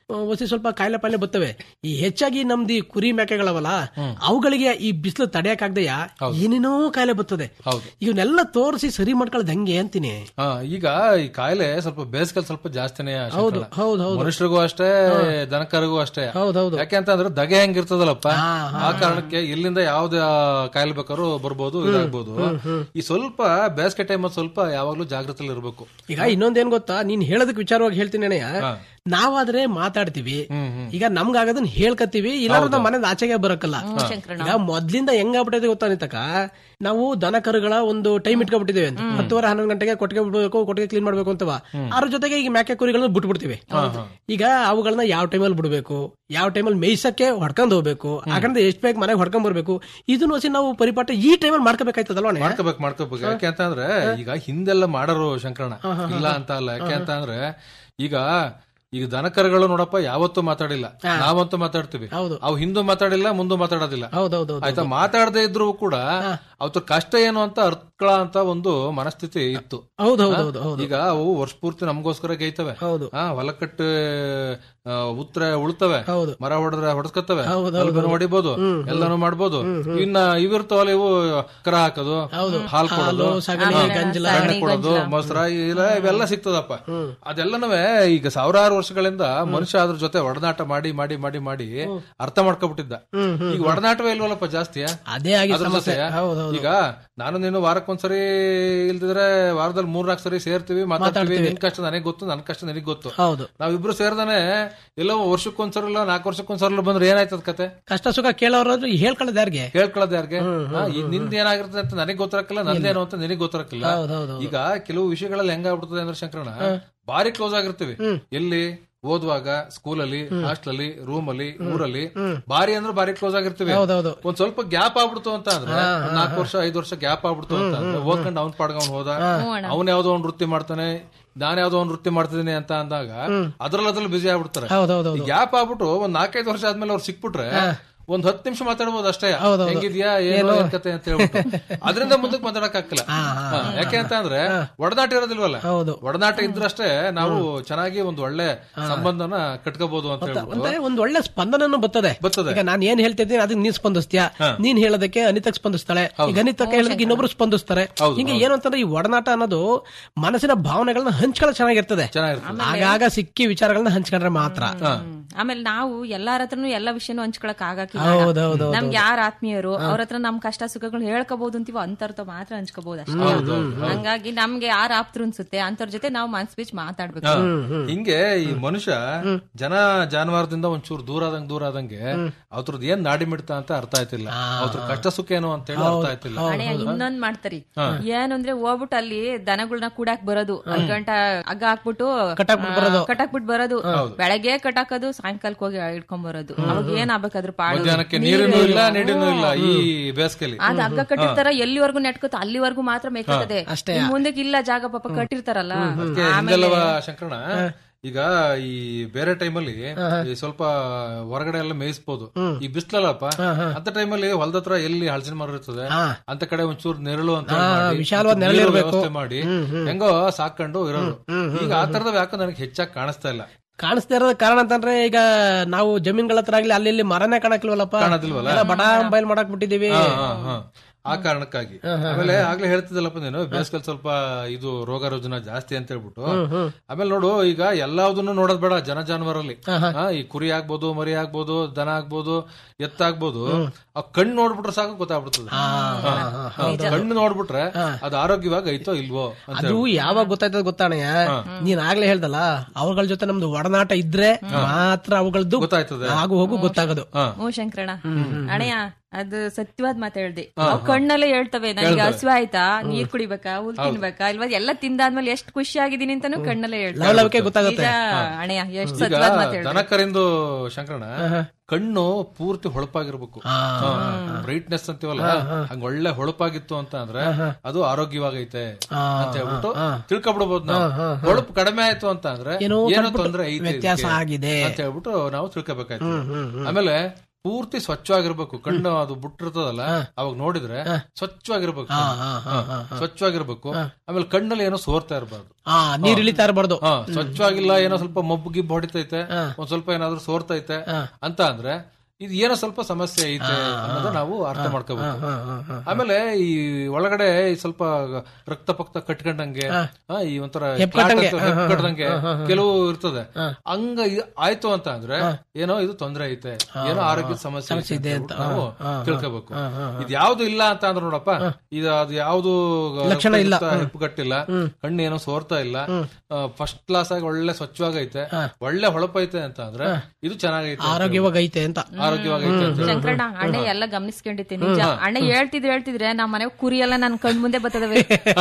Speaker 10: ಹೊಸಿ ಸ್ವಲ್ಪ ಕಾಯಿಲೆ ಪಾಯಿಲೆ ಬರ್ತವೆ ಈ ಹೆಚ್ಚಾಗಿ ನಮ್ದು ಈ ಕುರಿ ಮೇಕೆಗಳವಲ್ಲ ಅವುಗಳಿಗೆ ಈ ಬಿಸಿಲು ತಡೆಯಕ್ಕಾಗ್ದೆಯ ಏನೇನೋ ಕಾಯಿಲೆ ಬರ್ತದೆ
Speaker 11: ಹೌದು.
Speaker 10: ಇವನ್ನೆಲ್ಲ ತೋರಿಸಿ ಸರಿ ಮಾಡ್ಕೊಳ್ಳೋದು ಹೆಂಗೆ ಅಂತೀನಿ
Speaker 11: ಹಾ, ಈಗ ಈ ಕಾಯಿಲೆ ಸ್ವಲ್ಪ ಬೇಸಿಗೆಲ್ ಸ್ವಲ್ಪ ಜಾಸ್ತಿನೇ ಶಂಕರಣ್ಣ.
Speaker 10: ಹೌದು, ಹೌದು, ಹೌದು.
Speaker 11: ಮನುಷ್ಯರಿಗೂ ಅಷ್ಟೇ ದನಕರಿಗೂ ಅಷ್ಟೇ
Speaker 10: ಹೌದೌದು
Speaker 11: ಯಾಕೆ ಅಂತಂದ್ರೆ ದಗೆ ಹೆಂಗಿರ್ತದಲ್ಲಪ್ಪ ಆ ಕಾರಣಕ್ಕೆ ಇಲ್ಲಿಂದ ಯಾವ್ದೇ ಕಾಯಿಲೆ ಬೇಕಾದ್ರೂ ಬರ್ಬೋದು ಇದಾಗ್ಬೋದು ಈ ಸ್ವಲ್ಪ ಬೇಸಿಗೆ ಟೈಮ್ ಸ್ವಲ್ಪ ಯಾವಾಗ್ಲೂ ಜಾಗೃತಿಲಿ ಇರ್ಬೇಕು
Speaker 10: ಈಗ ಇನ್ನೊಂದೇನ್ ಗೊತ್ತಾ ನೀನ್ ಹೇಳೋದಕ್ಕೆ ವಿಚಾರವಾಗಿ ಹೇಳ್ತೀನಿ ಅಣ್ಣಯ್ಯ ನಾವಾದ್ರೆ ಮಾತಾಡ್ತೀವಿ ಈಗ ನಮ್ಗಾಗದನ್ನ ಹೇಳ್ಕತ್ತೀವಿ ಇಲ್ಲಾಂದ್ರೆ ನಮ್ಮ ಮನೆದ ಆಚೆಗೆ ಬರಕಲ್ಲ ಈಗ ಮೊದ್ಲಿಂದ ಹೆಂಗಾಗ್ಬಿಟ್ಟಿದೆ ಗೊತ್ತಾ ನಿತಕ ನಾವು ದನ ಕರುಗಳ ಒಂದು ಟೈಮ್ ಇಟ್ಕೊಬಿಟ್ಟಿದ್ದೇವೆ ಹತ್ತುವರೆ ಹನ್ನೊಂದು ಗಂಟೆಗೆ ಕೊಟ್ಟಿಗೆ ಬಿಡ್ಬೇಕು ಕೊಟ್ಟಿಗೆ ಕ್ಲೀನ್ ಮಾಡ್ಬೇಕು ಅಂತವ ಅದ್ರ ಜೊತೆಗೆ ಈಗ ಮೇಕೆ ಕುರಿಗಳನ್ನ ಬಿಟ್ಬಿಡ್ತೀವಿ ಈಗ ಅವುಗಳನ್ನ ಯಾವ ಟೈಮಲ್ಲಿ ಬಿಡ್ಬೇಕು ಯಾವ ಟೈಮಲ್ಲಿ ಮೇಯ್ಸಕ್ಕೆ ಹೊಡ್ಕೊಂಡ್ ಹೋಗ್ಬೇಕು ಆ ಕಡೆ ಎಷ್ಟ್ ಬೇಕು ಮನೆಗೆ ಹೊಡ್ಕೊಂಡ್ ಬರ್ಬೇಕು ಇದನ್ನ ಹೊಸಿ ನಾವು ಪರಿಪಾಠ ಈ ಟೈಮಲ್ಲಿ ಮಾಡ್ಕೋಬೇಕಾಯ್ತದಲ್ವ ಅಣ್ಣ?
Speaker 11: ಮಾಡ್ಕೋಬೇಕು ಮಾಡ್ಕೋಬೇಕು ಯಾಕೆ ಅಂತ ಅಂದ್ರೆ ಈಗ ಹಿಂದೆಲ್ಲ ಮಾಡರು ಶಂಕರಣ ಇಲ್ಲ ಅಂತ ಅಲ್ಲ ಯಾಕೆ ಅಂತ ಅಂದ್ರೆ ಈಗ ಈಗ ದನಕರುಗಳು ನೋಡಪ್ಪ ಯಾವತ್ತೂ ಮಾತಾಡಿಲ್ಲ ನಾವಂತೂ ಮಾತಾಡ್ತೀವಿ
Speaker 10: ಹೌದು.
Speaker 11: ಅವು ಹಿಂದೂ ಮಾತಾಡಿಲ್ಲ ಮುಂದೂ ಮಾತಾಡೋದಿಲ್ಲ
Speaker 10: ಹೌದೌದು
Speaker 11: ಆಯ್ತಾ ಮಾತಾಡದೇ ಇದ್ರು ಕೂಡ ಅವ್ರ ಕಷ್ಟ ಏನು ಅಂತ ಅರ್ತ್ಕೊಳ ಅಂತ ಒಂದು ಮನಸ್ಥಿತಿ ಇತ್ತು
Speaker 10: ಹೌದೌದು ಹೌದು
Speaker 11: ಈಗ ಅವು ವರ್ಷ ಪೂರ್ತಿ ನಮಗೋಸ್ಕರ ಗೈತವೆ
Speaker 10: ಹೌದು.
Speaker 11: ಹಾ ಹೊಲ ಕಟ್ಟು ಆ, ಉತ್ತರ ಉಳ್ತವೆ
Speaker 10: ಹೌದು.
Speaker 11: ಮರ ಹೊಡೆದ್ರೆ ಹೊಡೆಸ್ಕೊತವೆ
Speaker 10: ಹೌದು,
Speaker 11: ಅಲ್ಬನ ಹೊಡಿಬೋದು ಎಲ್ಲಾನು ಮಾಡ್ಬೋದು ಇನ್ನ ಇವಿರ್ತಾವಲ್ಲ ಇವು ಕರ ಹಾಕೋದು ಹಾಲ್ ಕೊಡೋದು
Speaker 10: ಸಗಣಿ,
Speaker 11: ಹಾ,
Speaker 10: ಗಂಜಲ,
Speaker 11: ಬೆಣ್ಣೆ ಕೊಡೋದು ಮೊಸರ ಇಲ್ಲ ಇವೆಲ್ಲ ಸಿಗ್ತದಪ್ಪ ಅದೆಲ್ಲನೂ ಈಗ ಸಾವಿರಾರು ವರ್ಷಗಳಿಂದ ಮನುಷ್ಯ ಅದ್ರ ಜೊತೆ ಒಡನಾಟ ಮಾಡಿ ಮಾಡಿ ಮಾಡಿ ಮಾಡಿ ಅರ್ಥ ಮಾಡ್ಕೊಬಿಟ್ಟಿದ್ದ ಈಗ ಒಡನಾಟವೇ ಇಲ್ವಲ್ಲಪ್ಪ ಜಾಸ್ತಿ
Speaker 10: ಅದೇ ಆಗಿ
Speaker 11: ಅದ್ರ
Speaker 10: ಸಮಸ್ಯೆ
Speaker 11: ಜೊತೆ
Speaker 10: ಹೌದು ಹೌದು
Speaker 11: ಈಗ ನಾನು ನೀನು ವಾರಕ್ಕೊಂದ್ಸರಿ ಇಲ್ದಿದ್ರೆ ವಾರದಲ್ಲಿ ಮೂರ್ನಾಲ್ಕು ಸರಿ ಸೇರ್ತೀವಿ ಮಾತಾಡ್ತೀವಿ ನಿನ್ ಕಷ್ಟ ನನಗೆ ಗೊತ್ತು ನನ್ ಕಷ್ಟ ನಿನಗೆ ಗೊತ್ತು
Speaker 10: ಹೌದು
Speaker 11: ನಾವಿಬ್ರು ಸೇರ್ದಾನೆ ಎಲ್ಲೋ ವರ್ಷಕ್ಕೊಂದ್ಸರಿ ಇಲ್ಲ ನಾಲ್ಕು ವರ್ಷಕ್ಕೊಂದ್ಸರಿ ಬಂದ್ರೆ ಏನಾಯ್ತದ ಕತೆ
Speaker 10: ಕಷ್ಟ ಸುಖ ಕೇಳೋರಾದ್ರು ಹೇಳ್ಕೊಳ್ಳೋದು ಯಾರಿಗೆ
Speaker 11: ಹೇಳ್ಕೊಳ್ಳೋದು ಯಾರಿಗೆ ಹಾ, ಈ ನಿಂದ ಏನಾಗಿರ್ತದೆ ಅಂತ ನನಗೆ ಗೊತ್ತಿರಕ್ಕಿಲ್ಲ ನಂದೇನು ಅಂತ ನಿನಗೆ ಗೊತ್ತಿರಕ್ಕಿಲ್ಲ
Speaker 10: ಹೌದೌದು
Speaker 11: ಈಗ ಕೆಲವು ವಿಷಯಗಳಲ್ಲಿ ಹೆಂಗಾಗ್ಬಿಡ್ತದೆ ಅಂದ್ರೆ ಶಂಕರಣ ಬಾರಿ ಕ್ಲೋಸ್ ಆಗಿರ್ತೀವಿ ಎಲ್ಲಿ ಓದುವಾಗ ಸ್ಕೂಲಲ್ಲಿ ಹಾಸ್ಟೆಲಲ್ಲಿ ರೂಮಲ್ಲಿ ಊರಲ್ಲಿ ಬಾರಿ ಅಂದ್ರೆ ಬಾರಿ ಕ್ಲೋಸ್ ಆಗಿರ್ತೀವಿ
Speaker 10: ಹೌದೌದು
Speaker 11: ಒಂದ್ ಸ್ವಲ್ಪ ಗ್ಯಾಪ್ ಆಗ್ಬಿಡ್ತು ಅಂತ ಅಂದ್ರೆ ಒಂದ್ ನಾಲ್ಕು ವರ್ಷ ಐದು ವರ್ಷ ಗ್ಯಾಪ್ ಆಗ್ಬಿಡ್ತು ಅಂತ ಅಂದ್ರೆ ಹೋಗ್ಕೊಂಡು ಅವ್ನ್ ಪಾಡ್ಗ ಅವ್ನ್ ಹೋದ ಅವ್ನ್ ಯಾವ್ದೋ ಒಂದ್ ವೃತ್ತಿ ಮಾಡ್ತಾನೆ ನಾನ್ ಯಾವ್ದೋ ಒಂದ್ ವೃತ್ತಿ ಮಾಡ್ತಿದ್ದೀನಿ ಅಂತ ಅಂದಾಗ ಅದ್ರಲ್ಲಿ ಅದ್ರಲ್ಲಿ ಬಿಸಿ ಆಗ್ಬಿಡ್ತಾರೆ
Speaker 10: ಹೌದೌದು
Speaker 11: ಗ್ಯಾಪ್ ಆಗ್ಬಿಟ್ಟು ಒಂದ್ ನಾಲ್ಕೈದು ವರ್ಷ ಆದ್ಮೇಲೆ ಅವ್ರು ಸಿಕ್ಬಿಟ್ರೆ ಒಂದ್ ಹತ್ತು ನಿಮಿಷ ಮಾತಾಡ್ಬೋದು ಅಷ್ಟೇ
Speaker 10: ಹೌದೌದು.
Speaker 11: ಹೆಂಗಿದ್ಯಾ ಏನು ಏನ್ ಕತೆ ಅಂತ ಹೇಳ್ಬಿಟ್ಟು ಅದರಿಂದ ಮುಂದಕ್ಕೆ ಮಾತಾಡಕ್ ಆಗ್ತಿಲ್ಲ ಹಾ, ಯಾಕೆ ಅಂತ ಅಂದ್ರೆ ಒಡನಾಟ ಇರೋದಿಲ್ವಲ್ಲ
Speaker 10: ಹೌದು.
Speaker 11: ಒಡನಾಟ ಇದ್ರಷ್ಟೇ ನಾವು ಚೆನ್ನಾಗಿ ಒಂದ್ ಒಳ್ಳೆ ಸಂಬಂಧನ ಕಟ್ಕೋಬಹುದು ಅಂತ ಹೇಳ್ಬಿಟ್ಟು
Speaker 10: ಅಂದ್ರೆ ಒಂದ್ ಒಳ್ಳೆ ಸ್ಪಂದನನು ಬರ್ತದೆ
Speaker 11: ಬರ್ತದೆ.
Speaker 10: ಈಗ ನಾನು ಏನ್ ಹೇಳ್ತಿದ್ದೀನಿ ಅದಕ್ಕೆ ನೀನ್ ಸ್ಪಂದಿಸ್ತೀಯಾ ನೀನ್ ಹೇಳೋದಕ್ಕೆ ಅನಿತಕ್ ಸ್ಪಂದಿಸ್ತಾಳೆ ಈಗ ಅನಿತಕ್ಕೆ ಹೇಳೋದಕ್ಕೆ ಇನ್ನೊಬ್ರು ಸ್ಪಂದಿಸ್ತಾರೆ ಹಿಂಗೆ ಏನು ಅಂತಂದ್ರೆ ಈ ಒಡನಾಟ ಅನ್ನೋದು ಮನಸ್ಸಿನ ಭಾವನೆಗಳನ್ನ ಹಂಚ್ಕೊಳ್ಳೋ ಚೆನ್ನಾಗಿರ್ತದೆ
Speaker 11: ಚೆನ್ನಾಗಿರ್ತದೆ
Speaker 10: ಆಗಾಗ ಸಿಕ್ಕಿ ವಿಚಾರಗಳನ್ನ ಹಂಚ್ಕೊಂಡ್ರೆ ಮಾತ್ರ
Speaker 12: ಆಮೇಲೆ ನಾವು ಎಲ್ಲಾರ ಹತ್ರನು ಎಲ್ಲಾ ವಿಷಯನೂ ಹಂಚ್ಕೊಳಕ್ ಆಗಕ್ಕಿಲ್ಲ
Speaker 10: ಹೌದೌದು
Speaker 12: ನಮ್ಗೆ ಯಾರ ಆತ್ಮೀಯರು ಅವ್ರ ಹತ್ರ ನಮ್ ಕಷ್ಟ ಸುಖಗಳು ಹೇಳ್ಕೋಬಹುದು ಅಂತೀವೋ ಅಂತರ್ತ ಮಾತ್ರ ಹಂಚ್ಕೋಬಹುದು ಅಷ್ಟೇ ಹಂಗಾಗಿ ನಮ್ಗೆ ಯಾರ ಆಪ್ತರು ಅನ್ಸುತ್ತೆ ಅಂತವ್ರ ಜೊತೆ ನಾವು ಮನ್ಸ್ ಬೀಚ್ ಮಾತಾಡ್ಬೇಕು
Speaker 11: ಹಿಂಗೆ ಈ ಮನುಷ್ಯ ಜನ ಜಾನುವಾರದಿಂದ ಒಂಚೂರು ದೂರ ಆದಂಗ್ ದೂರ ಆದಂಗೆ ಅವ್ರದ್ದು ಏನ್ ನಾಡಿ ಮಿಡ್ತಾ ಅಂತ ಅರ್ಥ ಆಯ್ತಿಲ್ಲ ಅವ್ರ ಕಷ್ಟ ಸುಖ ಏನು ಅಂತ ಹೇಳಿ ಅರ್ಥ ಆಯ್ತಿಲ್ಲ
Speaker 12: ಹಣೆ ಇನ್ನೊಂದ್ ಮಾಡ್ತಾರಿ ಏನಂದ್ರೆ ಹೋಗ್ಬಿಟ್ಟು ಅಲ್ಲಿ ದನಗಳನ್ನ ಕೂಡಾಕ್ ಬರೋದು ಐದ್ ಗಂಟ ಹಗ್ಗ ಹಾಕ್ಬಿಟ್ಟು
Speaker 10: ಕಟ್ಟಾಕ್ಬಿಟ್ ಬರೋದು.
Speaker 12: ಆ, ಕಟ್ಟಾಕ್ಬಿಟ್ ಬರೋದು ಬೆಳಗ್ಗೆ ಕಟ್ಟಾಕೋದು ಸಾಯಂಕಾಲಕ್ಕೆ ಹೋಗಿ ಇಟ್ಕೊಂಡ್ ಬರೋದು ಅವಾಗ ಏನ್ ಆಗ್ಬೇಕಾದ್ರು ಪಾಡು
Speaker 11: ಮಧ್ಯಾಹ್ನಕ್ಕೆ ನೀರಿನೂ ಇಲ್ಲ ನೀರಿನೂ ಇಲ್ಲ ಈ ಬೇಸಿಗೆಲಿ
Speaker 12: ಅದ್ ಹಗ್ಗ ಕಟ್ಟಿರ್ತಾರ ಎಲ್ಲಿವರೆಗೂ ನೆಟ್ಕೋತ ಅಲ್ಲಿವರೆಗೂ ಮಾತ್ರ ಮೇಯ್ತದೆ
Speaker 10: ಅಷ್ಟೇ.
Speaker 12: ಇನ್ ಮುಂದಕ್ಕೆ ಇಲ್ಲ ಜಾಗ ಪಾಪ ಕಟ್ಟಿರ್ತಾರಲ್ಲ
Speaker 11: ಅದಕ್ಕೆ ಹಿಂದೆಲ್ಲವ ಶಂಕರಣ ಈಗ ಈ ಬೇರೆ ಟೈಮಲ್ಲಿ ಈ ಸ್ವಲ್ಪ ಹೊರಗಡೆ ಎಲ್ಲ ಮೇಯಿಸ್ಬೋದು ಈ ಬಿಸ್ಲಲ್ಲಪ್ಪ ಅಂತ ಟೈಮಲ್ಲಿ ಹೊಲದ ಹತ್ರ ಎಲ್ಲಿ ಹಳಸಿನ ಮರ ಇರ್ತದೆ ಅಂತ ಕಡೆ ಒಂಚೂರು ನೆರಳು ಅಂತ ಹೇಳಿ ಮಾಡಿ,
Speaker 10: ವಿಶಾಲವಾದ ನೆರಳು
Speaker 11: ನೀರು
Speaker 10: ಇರ್ಬೇಕು.
Speaker 11: ವ್ಯವಸ್ಥೆ ಮಾಡಿ ಹೆಂಗೋ ಸಾಕೊಂಡು ಇರೋದು ಈಗ ಆ ತರದ ಯಾಕೋ ನನಗೆ ಹೆಚ್ಚಾಗಿ ಕಾಣಿಸ್ತಾ ಇಲ್ಲ
Speaker 10: ಕಾಣಿಸ್ತಾ ಇರೋದ ಕಾರಣ ಅಂತಂದ್ರೆ ಈಗ ನಾವು ಜಮೀನ್ಗಳ ಹತ್ರ ಆಗ್ಲಿ ಅಲ್ಲಿ ಇಲ್ಲಿ ಮರನೇ ಕಾಣಕ್ಲ್ವಲ್ಲಪ್ಪ
Speaker 11: ಕಾಣೋದಿಲ್ವಲ್ಲ?
Speaker 10: ಎಲ್ಲ ಬಡ ಬಯಲ್ ಮಾಡಕ್ ಬಿಟ್ಟಿದೀವಿ
Speaker 11: ಹಾ, ಹಾ, ಹಾ. ಆ ಕಾರಣಕ್ಕಾಗಿ ಆಮೇಲೆ ಆಗ್ಲೇ ಹೇಳ್ತಿದ್ದಲ್ಲಪ್ಪ ನೀನು ಬೇಸಿಗೆಲ್ ಸ್ವಲ್ಪ ಇದು ರೋಗ ರುಜಿನ ಜಾಸ್ತಿ ಅಂತ ಹೇಳ್ಬಿಟ್ಟು ಆಮೇಲೆ ನೋಡು ಈಗ ಎಲ್ಲಾವ್ದನ್ನು ನೋಡೋದ್ ಬೇಡ ಜನ ಜಾನುವಾರಲ್ಲಿ ಹಾ, ಈ ಕುರಿ ಆಗ್ಬೋದು ಮರಿ ಆಗ್ಬೋದು ದನ ಆಗ್ಬೋದು ಎತ್ತಾಗ್ಬೋದು ಆ ಕಣ್ಣು ನೋಡ್ಬಿಟ್ರೆ ಸಾಕು ಗೊತ್ತಾಗ್ಬಿಡ್ತದೆ ಹಾ, ಹಾ, ಕಣ್ಣು ನೋಡ್ಬಿಟ್ರೆ ಅದು ಆರೋಗ್ಯವಾಗಿ ಐತೋ ಇಲ್ವೋ ಅಂತ
Speaker 10: ಅದು ಯಾವಾಗ ಗೊತ್ತಾಯ್ತದ ಗೊತ್ತಾಣಯ್ಯ ನೀನ್ ಆಗ್ಲೇ ಹೇಳ್ದಲ್ಲ ಅವುಗಳ ಜೊತೆ ನಮ್ದು ಒಡನಾಟ ಇದ್ರೆ ಮಾತ್ರ ಅವುಗಳದ್ದು
Speaker 11: ಗೊತ್ತಾಯ್ತದೆ.
Speaker 10: ಆಗು ಹೋಗು ಗೊತ್ತಾಗೋದು
Speaker 12: ಓ ಶಂಕರಣ ಅಣಯ್ಯ ಅದು ಸತ್ಯವಾದ ಮಾತು ಹೇಳ್ದೆ ಅವ್ ಕಣ್ಣಲ್ಲೇ ಹೇಳ್ತವೆ ನನಗೆ ಹಸಿವೆ ಆಯ್ತಾ ನೀರ್ ಕುಡಿಬೇಕಾ ಹುಲ್ ತಿನ್ಬೇಕಾ ಇಲ್ವಾ ಎಲ್ಲ ತಿಂದಾದ್ಮೇಲೆ ಎಷ್ಟು ಖುಷಿ ಆಗಿದೀನಿ ಅಂತಾನು ಕಣ್ಣಲ್ಲೇ
Speaker 10: ಲವಲವಿಕೆ ಗೊತ್ತಾಗುತ್ತೆ.
Speaker 12: ಹೇಳ್ತವೆ ಅಣಯ್ಯ ಎಷ್ಟು
Speaker 11: ಈಗ
Speaker 12: ಸತ್ಯವಾದ ಮಾತು ಹೇಳ್ದೆ
Speaker 11: ದನ ಕರಿಂದು ಶಂಕರಣ ಕಣ್ಣು ಪೂರ್ತಿ ಹೊಳಪಾಗಿರ್ಬೇಕು ಬ್ರೈಟ್ನೆಸ್ ಅಂತೀವಲ್ಲ ಹಂಗ ಒಳ್ಳೆ ಹೊಳಪಾಗಿತ್ತು ಅಂತ ಅಂದ್ರೆ ಅದು ಆರೋಗ್ಯವಾಗೈತೆ ಅಂತ ಹೇಳ್ಬಿಟ್ಟು ತಿಳ್ಕೊಬಿಡ್ಬೋದು ನಾವು ಹೊಳಪು ಕಡಿಮೆ ಆಯ್ತು ಅಂತ ಅಂದ್ರೆ
Speaker 10: ಏನೋ
Speaker 11: ಏನೋ
Speaker 10: ಕಂಡ್ಬಿಟ್ಟು
Speaker 11: ತೊಂದ್ರೆ ಐತೆ
Speaker 10: ವ್ಯತ್ಯಾಸ
Speaker 11: ಇದಕ್ಕೆ
Speaker 10: ಆಗಿದೆ.
Speaker 11: ಅಂತ ಹೇಳ್ಬಿಟ್ಟು ನಾವು ತಿಳ್ಕೊಬೇಕಾಯ್ತು ಆಮೇಲೆ ಪೂರ್ತಿ ಸ್ವಚ್ಛವಾಗಿರ್ಬೇಕು ಕಣ್ಣು ಅದು ಬುಟ್ಟಿರ್ತದಲ್ಲ ಅವಾಗ ನೋಡಿದ್ರೆ ಸ್ವಚ್ಛವಾಗಿರ್ಬೇಕು ಹಾ, ಸ್ವಚ್ಛವಾಗಿರ್ಬೇಕು ಆಮೇಲೆ ಕಣ್ಣಲ್ಲಿ ಏನೋ ಸೋರ್ತಾ ಇರಬಾರ್ದು
Speaker 10: ಹಾ ನೀರ್ ಇಳಿತಾ ಇರಬಾರ್ದು
Speaker 11: ಹಾ ಸ್ವಚ್ಛವಾಗಿಲ್ಲ ಏನೋ ಸ್ವಲ್ಪ ಮಬ್ಬು ಗಿಬ್ಬು ಹೊಡಿತೈತೆ ಒಂದ್ ಸ್ವಲ್ಪ ಏನಾದ್ರು ಸೋರ್ತೈತೆ ಅಂತ ಅಂದ್ರೆ ಇದು ಏನೋ ಸ್ವಲ್ಪ ಸಮಸ್ಯೆ ಐತೆ ಅನ್ನೋದು ನಾವು ಅರ್ಥ ಮಾಡ್ಕೋಬೇಕು ಆಮೇಲೆ ಈ ಒಳಗಡೆ ಈ ಸ್ವಲ್ಪ ರಕ್ತ ಪಕ್ತ ಕಟ್ಕೊಂಡಂಗೆ ಆ, ಈ ಒಂಥರ
Speaker 10: ಹೆಪ್ಪುಗಟ್ಟಂಗೆ.
Speaker 11: clot ಅಂತ ಹೆಪ್ಪುಗಟ್ಟಂಗೆ ಕೆಲವು ಇರ್ತದೆ ಹಂಗ ಇ- ಆಯ್ತು ಅಂತ ಅಂದ್ರೆ ಏನೋ ಇದು ತೊಂದ್ರೆ ಐತೆ ಏನೋ ಆರೋಗ್ಯದ ಸಮಸ್ಯೆ ಐತೆ ಅಂತ ನಾವು ತಿಳ್ಕೋಬೇಕು ಇದು ಯಾವ್ದು ಇಲ್ಲ ಅಂತ ಅಂದ್ರೆ ನೋಡಪ್ಪ ಇದು ಅದು ಯಾವ್ದು
Speaker 10: ಲಕ್ಷಣ ಇಲ್ಲ.
Speaker 11: ರಕ್ತ ಹೆಪ್ಪುಗಟ್ಟಿಲ್ಲ ಕಣ್ಣು ಏನೋ ಸೋರ್ತಾ ಇಲ್ಲ ಫಸ್ಟ್ ಕ್ಲಾಸ್ ಆಗಿ ಒಳ್ಳೆ ಸ್ವಚ್ಛವಾಗೈತೆ ಒಳ್ಳೆ ಹೊಳಪೈತೆ ಅಂತ ಅಂದ್ರೆ ಇದು ಚೆನ್ನಾಗೈತೆ
Speaker 10: ಆರೋಗ್ಯವಾಗಿ ಐತೆ ಅಂತ
Speaker 11: ಆರೋಗ್ಯವಾಗೈತೆ ಅಂತ ಹೇಳಿ.
Speaker 12: ಶಂಕರಣ್ಣ ಅಣ್ಣ ಎಲ್ಲ ಗಮನಿಸ್ಕೊಂಡಿದ್ದೀನಿ ನಿಜ ಅಣ್ಣ ಹೇಳ್ತಿದ್ರೆ ಹೇಳ್ತಿದ್ರೆ ನಮ್ಮ ಮನೆ ಕುರಿ ಎಲ್ಲ ನನ್ ಕಣ್ ಮುಂದೆ ಬರ್ತದವೆ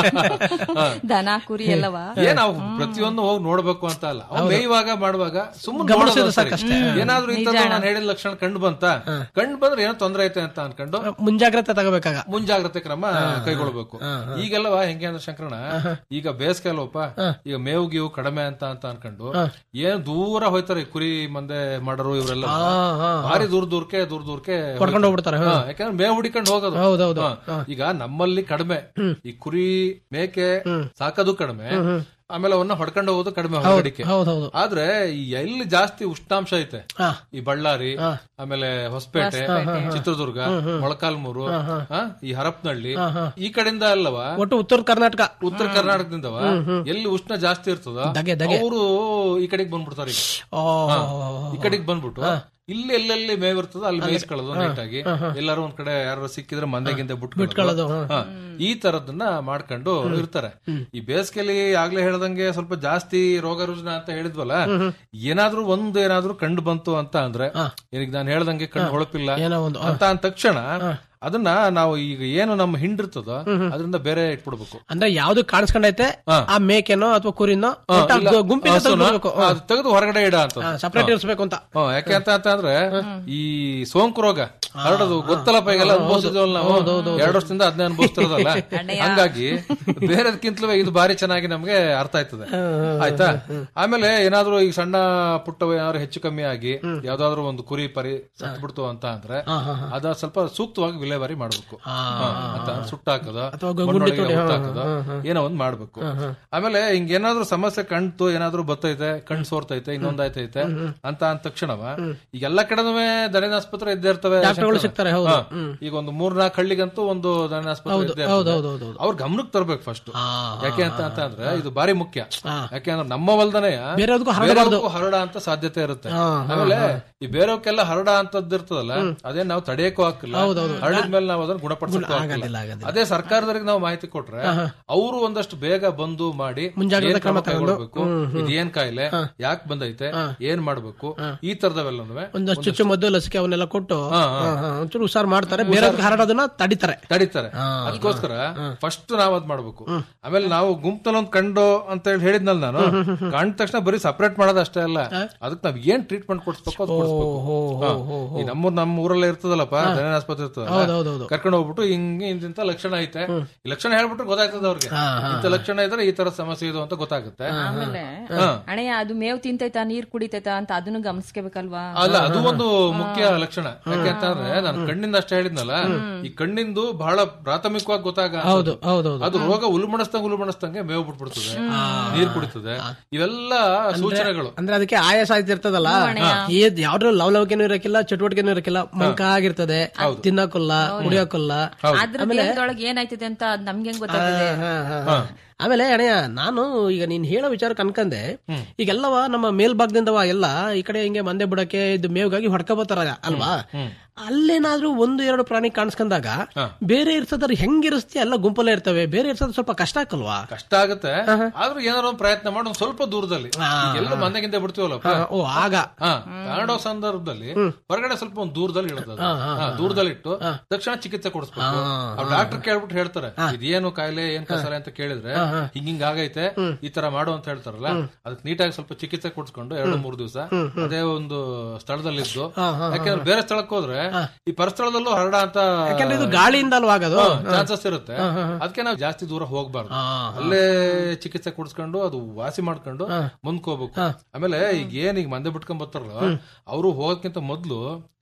Speaker 12: ದನ ಕುರಿ ಎಲ್ಲವ
Speaker 11: ಏನ್ ನಾವು ಪ್ರತಿಯೊಂದು ಹೋಗಿ ನೋಡ್ಬೇಕು ಅಂತ ಅಲ್ಲ ಅವ್ನು ಮೇಯುವಾಗ ಮಾಡುವಾಗ ಸುಮ್ಮನೆ
Speaker 10: ಗಮನಿಸೋದು ಸಾಕಷ್ಟೇ.
Speaker 11: ಏನಾದ್ರೂ ಇಂತ ನಾನು ಹೇಳಿದ ಲಕ್ಷಣ ಕಂಡು ಬಂತ ಕಂಡು ಬಂದ್ರೆ ಏನೋ ತೊಂದ್ರೆ ಐತೆ ಅಂತ ಅನ್ಕೊಂಡು
Speaker 10: ಮುಂಜಾಗ್ರತೆ ತಗೋಬೇಕಾಗ
Speaker 11: ಮುಂಜಾಗ್ರತೆ ಕ್ರಮ ಕೈಗೊಳ್ಬೇಕು ಈಗೆಲ್ಲವ ಹೆಂಗೆ ಅಂದ್ರೆ ಶಂಕರಣ ಈಗ ಬೇಸಿಗೆ ಅಲ್ವಪ್ಪ ಈಗ ಮೇವು ಗೀವು ಕಡಿಮೆ ಅಂತ ಅಂತ ಅನ್ಕೊಂಡು ಏನ್ ದೂರ ಹೋಯ್ತಾರೆ ಈ ಕುರಿ ಮಂದೆ ಮಾಡೋರು ಇವರೆಲ್ಲ ಭಾರಿ ದೂರ ದೂರಕ್ಕೆ ದೂರ ದೂರಕ್ಕೆ
Speaker 10: ಹೊಡ್ಕೊಂಡು ಹೋಗ್ಬಿಡ್ತಾರೆ, ಹಾ.
Speaker 11: ಹಾ, ಯಾಕಂದ್ರೆ ಮೇವು ಹುಡಿಕೊಂಡು ಹೋಗೋದು
Speaker 10: ಹೌದೌದು.
Speaker 11: ಹಾ. ಈಗ ನಮ್ಮಲ್ಲಿ ಕಡಿಮೆ ಈ ಕುರಿ ಮೇಕೆ ಸಾಕೋದು ಕಡಿಮೆ ಆಮೇಲೆ ಅವನ್ನ ಹೊಡ್ಕೊಂಡು ಹೋಗೋದು ಕಡಿಮೆ ಹೊರಗಡಿಕೆ
Speaker 10: ಹೌದೌದು
Speaker 11: ಆದ್ರೆ ಈ ಎಲ್ಲಿ ಜಾಸ್ತಿ ಉಷ್ಣಾಂಶ ಐತೆ
Speaker 10: ಹಾ.
Speaker 11: ಈ ಬಳ್ಳಾರಿ ಆಮೇಲೆ ಹೊಸಪೇಟೆ ಚಿತ್ರದುರ್ಗ ಮೊಳಕಾಲ್ಮೂರು ಆ, ಈ ಹರಪನಹಳ್ಳಿ ಈ ಕಡೆಯಿಂದ ಅಲ್ಲವ
Speaker 10: ಒಟ್ಟು ಉತ್ತರ ಕರ್ನಾಟಕ
Speaker 11: ಉತ್ತರ ಕರ್ನಾಟಕದಿಂದವ ಎಲ್ಲಿ ಉಷ್ಣ ಜಾಸ್ತಿ ಇರ್ತದ
Speaker 10: ದಗೆ, ದಗೆ.
Speaker 11: ಅವರು ಈ ಕಡೆಗೆ ಬಂದ್ಬಿಡ್ತಾರೆ ಈಗ
Speaker 10: ಓ
Speaker 11: ಹಾ. ಈ ಕಡೆಗೆ ಬಂದ್ಬಿಟ್ಟು ಇಲ್ಲಿ ಎಲ್ಲೆಲ್ಲಿ ಮೇವ್ ಇರ್ತದ ಅಲ್ಲಿ ಮೇಯಿಸ್ಕೊಳ್ಳೋದು ನೀಟಾಗಿ ಎಲ್ಲಾರು ಒಂದ್ ಕಡೆ ಯಾರು ಸಿಕ್ಕಿದ್ರೆ ಮಂದೆಗಿಂತ ಬಿಟ್ಕೊಳ್ಳೋದು ಹಾ. ಈ ತರದನ್ನ ಮಾಡ್ಕೊಂಡು ಇರ್ತಾರೆ ಈ ಬೇಸಿಗೆಲಿ ಆಗ್ಲೇ ಹೇಳ್ದಂಗೆ ಸ್ವಲ್ಪ ಜಾಸ್ತಿ ರೋಗ ರುಜಿನ ಅಂತ ಹೇಳಿದ್ವಲ್ಲ ಏನಾದ್ರೂ ಒಂದ್ ಏನಾದ್ರೂ ಕಂಡು ಬಂತು ಅಂತ ಅಂದ್ರೆ ಈಗ ನಾನು ಹೇಳ್ದಂಗೆ ಕಣ್ಣು ಹೊಳಪಿಲ್ಲ
Speaker 10: ಏನೋ ಒಂದು
Speaker 11: ಅಂತ ಅಂದ ತಕ್ಷಣ ಅದನ್ನ ನಾವು ಈಗ ಏನು ನಮ್ಮ ಹಿಂಡಿರ್ತದ ಅದರಿಂದ ಬೇರೆ ಇಟ್ಬಿಡ್ಬೇಕು
Speaker 10: ಅಂದ್ರೆ ಯಾವ್ದು ಕಾಣಿಸ್ಕೊಂಡೈತೆ
Speaker 11: ಹಾ.
Speaker 10: ಆ ಮೇಕೆನೋ ಅಥವಾ ಕುರಿನೋ
Speaker 11: ಹಾ,
Speaker 10: ಒಟ್ಟು ಆ
Speaker 11: ಇಲ್ಲ,
Speaker 10: ಗು- ಗುಂಪಿಂದ
Speaker 11: ಹಸುನ,
Speaker 10: ತೆಗ್ದ್ಬಿಡ್ಬೇಕು.
Speaker 11: ಹಾ, ಅದು ತೆಗೆದು ಹೊರಗಡೆ ಇಡ ಅಂತ
Speaker 10: ಸಪರೇಟ್ ಇರಿಸ್ಬೇಕು ಅಂತ
Speaker 11: ಹ್ಮ್, ಯಾಕೆ ಅಂತ ಅಂತ ಅಂದ್ರೆ ಈ ಸೋಂಕು ರೋಗ ಹರಡೋದು ಗೊತ್ತಲ್ಲಪ್ಪ ಈಗೆಲ್ಲ ಅನುಭವಿಸಿದ್ವಲ್ಲ ನಾವು ಎರಡು ವರ್ಷದಿಂದ ಅದನ್ನೇ ಅನುಭವಿಸ್ತಿರೋದಲ್ಲ ಹಂಗಾಗಿ ಬೇರೆದಕ್ಕಿಂತಲೂ ಇದು ಬಾರಿ ಚೆನ್ನಾಗಿ ನಮ್ಗೆ ಅರ್ಥ ಆಯ್ತದೆ ಆಯ್ತಾ ಆಮೇಲೆ ಏನಾದ್ರೂ ಈ ಸಣ್ಣ ಪುಟ್ಟ ಏನಾದ್ರು ಹೆಚ್ಚು ಕಮ್ಮಿ ಆಗಿ ಯಾವ್ದಾದ್ರು ಒಂದು ಕುರಿ ಪರಿ ಸತ್ಬಿಡ್ತು ಅಂತ ಅಂದ್ರೆ ಅದ ಸ್ವಲ್ಪ ಸೂಕ್ತವಾಗಿ ವಿಲೇವಾರಿ ಮಾಡ್ಬೇಕು ಹಾ, ಅಂತ ಸುಟ್ಟಾಕದ
Speaker 10: ಅಥವಾ
Speaker 11: ಮಣ್ಣೊಳಗೆ
Speaker 10: ಗುಂಡಿ
Speaker 11: ಹುಟ್ಟಾಕದ ಏನೋ ಒಂದ್ ಮಾಡ್ಬೇಕು ಆಮೇಲೆ ಹಿಂಗ ಏನಾದ್ರು ಸಮಸ್ಯೆ ಕಣ್ತು ಏನಾದ್ರು ಬತ್ತೈತೆ ಕಣ್ ಸೋರ್ತೈತೆ ಇನ್ನೊಂದಾಯ್ತೈತೆ ಅಂತ ಅಂದ ತಕ್ಷಣವ ಈಗ ಎಲ್ಲಾ ಕಡೆನೂ ದಣಿನ ಆಸ್ಪತ್ರೆ ಇದ್ದೇ ಇರ್ತವೆ
Speaker 10: ಡಾಕ್ಟರ್ಗಳು ಸಿಗ್ತಾರೆ, ಹೌದು.
Speaker 11: ಹಾ. ಈಗ ಒಂದು ಮೂರ್ ನಾಲ್ಕು ಹಳ್ಳಿಗಂತೂ ಒಂದು ದಣಿನ ಆಸ್ಪತ್ರೆ ಇದ್ದೇ
Speaker 10: ಹೌದು,
Speaker 11: ಇರ್ತದೆ.
Speaker 10: ಹೌದು, ಹೌದು, ಹೌದು.
Speaker 11: ಅವ್ರ ಗಮನಕ್ಕೆ ತರ್ಬೇಕು ಫಸ್ಟ್ ಯಾಕೆ ಅಂತ ಅಂತ ಅಂದ್ರೆ ಇದು ಬಾರಿ ಮುಖ್ಯ
Speaker 10: ಹಾ.
Speaker 11: ಯಾಕೆ ಅಂದ್ರೆ ನಮ್ಮ ಹೊಲ್ದನೆ
Speaker 10: ಬೇರೆಯವ್ರಿಗೂ ಹರಡಬಾರ್ದು.
Speaker 11: ಹರಡ ಅಂತ ಸಾಧ್ಯತೆ ಇರುತ್ತೆ
Speaker 10: ಹಾ, ಹಾ,
Speaker 11: ಆಮೇಲೆ ಈ ಬೇರೆಯವಕ್ಕೆಲ್ಲ ಹರಡ ಅಂತದ್ದು ಇರ್ತದಲ್ಲ ಅದೇನ್ ನಾವು ತಡೆಯಕ್ಕೂ ಹಾಕಿಲ್ಲ ಹರಡಿದ್ಮೇಲೆ ನಾವು ಅದನ್ನ ಗುಣಪಡಿಸಕ್ಕೂ
Speaker 10: ಆಗೋದಿಲ್ಲ,
Speaker 11: ಹಾಕಿಲ್ಲ ಅದೇ ಸರ್ಕಾರದವರಿಗೆ ನಾವು ಮಾಹಿತಿ ಕೊಟ್ರೆ ಅವರು ಒಂದಷ್ಟು ಬೇಗ ಬಂದು ಮಾಡಿ
Speaker 10: ಮುಂಜಾಗ್ರತಾ
Speaker 11: ಏನ್ ಕ್ರಮ
Speaker 10: ಕ್ರಮ ತಗೊಂಡು,
Speaker 11: ಕೈಗೊಳ್ಬೇಕು ಇದೇನ್ ಕಾಯಿಲೆ ಯಾಕೆ ಬಂದೈತೆ ಏನ್ ಮಾಡ್ಬೇಕು ಈ ತರದವೆಲ್ಲನೂ
Speaker 10: ಒಂದಷ್ಟು ಚುಚ್ಚು ಮದ್ದು ಲಸಿಕೆ ಅವನ್ನೆಲ್ಲ ಕೊಟ್ಟು
Speaker 11: ಹಾ, ಹಾ.
Speaker 10: ಹಾ, ಹಾ, ಒಂಚೂರು ಹುಷಾರ್ ಮಾಡ್ತಾರೆ ಬೇರೆ ಹರಡೋದನ್ನ ತಡಿತಾರೆ
Speaker 11: ತಡಿತಾರೆ ಅದಕ್ಕೋಸ್ಕರ ಫಸ್ಟ್ ನಾವ್ ಅದ್ ಮಾಡ್ಬೇಕು ಆಮೇಲೆ ನಾವು ಗುಂಪಲ್ಲಿ ಒಂದ್ ಕಂಡು ಅಂತ ಹೇಳಿ ಹೇಳಿದ್ನಲ್ಲ ನಾನು ಕಂಡ ತಕ್ಷಣ ಬರೀ ಸಪರೇಟ್ ಮಾಡೋದು ಅಷ್ಟೇ ಅಲ್ಲ ಅದಕ್ಕೆ ನಾವ್ ಏನ್ ಟ್ರೀಟ್ಮೆಂಟ್ ಕೊಡ್ಸ್ಬೇಕು ಅದು ಕೊಡ್ಸ್ಬೇಕು ಹಾ. ಈ ನಮ್ಮ ನಮ್ಮ ಊರಲ್ಲೇ ಇರ್ತದಲ್ಲಪ್ಪ ದನ ಆಸ್ಪತ್ರೆ ಇರ್ತದಲ್ಲ ಕರ್ಕೊಂಡು ಹೋಗ್ಬಿಟ್ಟು ಹಿಂಗೆ ಇಂತಿಂತ ಲಕ್ಷಣ ಐತೆ ಈ ಲಕ್ಷಣ ಹೇಳ್ಬಿಟ್ರೆ ಗೊತ್ತಾಗ್ತದೆ ಅವ್ರಿಗೆ ಇಂತ ಲಕ್ಷಣ ಇದ್ರೆ ಈ ತರ ಸಮಸ್ಯೆ ಇದು ಅಂತ ಗೊತ್ತಾಗುತ್ತೆ
Speaker 12: ಆಮೇಲೆ
Speaker 11: ಹಾ.
Speaker 12: ಅಣ್ಣಯ್ಯ ಅದು ಮೇವ್ ತಿಂತೈತಾ ನೀರ್ ಕುಡಿತೈತಾ ಅಂತ ಅದನ್ನು ಗಮನಿಸ್ಕೋಬೇಕಲ್ವಾ
Speaker 11: ಅಲ್ಲ ಅದು ಒಂದು ಮುಖ್ಯ ಲಕ್ಷಣ ಯಾಕೆ ಅಂತಂದ್ರೆ ನಾನು ಕಣ್ಣಿಂದ ಅಷ್ಟೇ ಹೇಳಿದ್ನಲ್ಲ ಈ ಕಣ್ಣಿಂದು ಬಹಳ ಪ್ರಾಥಮಿಕವಾಗಿ ಗೊತ್ತಾಗ
Speaker 10: ಹೌದು ಹೌದೌದು
Speaker 11: ಅದು ರೋಗ ಉಲ್ಮಣಿಸ್ದಂಗ ಉಲ್ಮಣಿಸ್ದಂಗೆ ಮೇವು ಬಿಟ್ಬಿಡ್ತದೆ ನೀರ್ ಕುಡಿತದೆ ಇವೆಲ್ಲ ಸೂಚನೆಗಳು
Speaker 10: ಅಂದ್ರೆ ಅದಕ್ಕೆ ಆಯಾಸ ಆಯ್ತಿರ್ತದಲ್ಲ ಏದ್ ಯಾವ್ದು ಲವಲವಿಕೆನೂ ಇರಕ್ಕಿಲ್ಲ ಚಟುವಟಿಕೆನೂ ಇರಕ್ಕಿಲ್ಲ ಮಂಕ ಆಗಿರ್ತದೆ ತಿನ್ನಕ್ಕೊಲ್ಲ ಕುಡಿಯೋಕೊಲ್ಲ
Speaker 12: ಅದ್ರ ದೇಹದೊಳಗೆ ಏನಾಯ್ತದೆ ಅಂತ ಅದ್ ನಮ್ಗೆ ಹೆಂಗ್ ಗೊತ್ತಾಗ್ತದೆ
Speaker 10: ಹಾ, ಹಾ, ಹಾ. ಆಮೇಲೆ ಅಣಯ್ಯ ನಾನು ಈಗ ನೀನ್ ಹೇಳೋ ವಿಚಾರಕ್ಕೆ ಅನ್ಕಂದೆ ಈಗೆಲ್ಲವ ನಮ್ಮ ಮೇಲ್ಭಾಗದಿಂದವ ಎಲ್ಲ ಈ ಕಡೆ ಹಿಂಗೆ ಮಂದೆ ಬಿಡಕ್ಕೆ ಇದು ಮೇವ್ಗಾಗಿ ಹೊಡ್ಕೊಬತ್ತಾರ ಅಲ್ವಾ ಅಲ್ಲೇನಾದ್ರೂ ಒಂದು ಎರಡು ಪ್ರಾಣಿ ಕಾಣಿಸ್ಕೊಂಡಾಗ ಬೇರೆ ಇರ್ಸೋದ್ರ ಹೆಂಗಿರಿಸ್ತಿ ಎಲ್ಲ ಗುಂಪಲ್ಲೇ ಇರ್ತವೆ ಬೇರೆ ಇರ್ಸೋದು ಸ್ವಲ್ಪ ಕಷ್ಟ ಆಕಲ್ವಾ
Speaker 11: ಕಷ್ಟ ಆಗುತ್ತೆ ಆದ್ರೂ ಏನಾರ ಒಂದು ಪ್ರಯತ್ನ ಮಾಡಿ ಒಂದ್ ಸ್ವಲ್ಪ ದೂರದಲ್ಲಿ ಎಲ್ಲ ಮಂದಗಿಂತ ಬಿಡ್ತೀವಲ್ಲಪ್ಪ
Speaker 10: ಓ ಆಗ
Speaker 11: ಹಾ ತಗೊಂಡೋ ಸಂದರ್ಭದಲ್ಲಿ ಹೊರಗಡೆ ಸ್ವಲ್ಪ ಒಂದು ದೂರದಲ್ಲಿ ಇಡೋದು ದೂರದಲ್ಲಿ ಇಟ್ಟು ತಕ್ಷಣ ಚಿಕಿತ್ಸೆ ಕೊಡಿಸ್ಬೇಕು ಡಾಕ್ಟರ್ ಕೇಳ್ಬಿಟ್ಟು ಹೇಳ್ತಾರೆ ಇದೇನು ಕಾಯಿಲೆ ಏನ್ ಕಸಲೆ ಅಂತ ಕೇಳಿದ್ರೆ ಹಿಂಗ್ ಹಿಂಗ್ ಆಗೈತೆ ಈ ತರ ಮಾಡು ಅಂತ ಹೇಳ್ತಾರಲ್ಲ ಅದಕ್ಕೆ ನೀಟಾಗಿ ಸ್ವಲ್ಪ ಚಿಕಿತ್ಸೆ ಕೊಡ್ಸ್ಕೊಂಡು ಎರಡು ಮೂರು ದಿವಸ ಅದೇ ಒಂದು ಸ್ಥಳದಲ್ಲಿದ್ದು ಯಾಕಂದ್ರೆ ಬೇರೆ ಸ್ಥಳಕ್ಕೆ ಹೋದ್ರೆ ಈ ಪರಸ್ಥಳದಲ್ಲೂ ಹರಡ ಅಂತ
Speaker 10: ಯಾಕಂದ್ರೆ ಇದು ಗಾಳಿಯಿಂದ ಅಲ್ವಾ ಆಗೋದು
Speaker 11: ಚಾನ್ಸಸ್ ಇರುತ್ತೆ ಅದಕ್ಕೆ ನಾವು ಜಾಸ್ತಿ ದೂರ ಹೋಗ್ಬಾರ್ದು ಅಲ್ಲೇ ಚಿಕಿತ್ಸೆ ಕೊಡಿಸ್ಕೊಂಡು ಅದು ವಾಸಿ ಮಾಡ್ಕೊಂಡು ಮುಂದ್ಕ್ ಹೋಗ್ಬೇಕು ಆಮೇಲೆ ಈಗ ಏನ್ ಈಗ ಮಂದೆ ಬಿಟ್ಕೊಂಡ್ ಬರ್ತಾರಲ್ಲ ಅವರು ಹೋಗೋಕ್ಕಿಂತ ಮೊದ್ಲು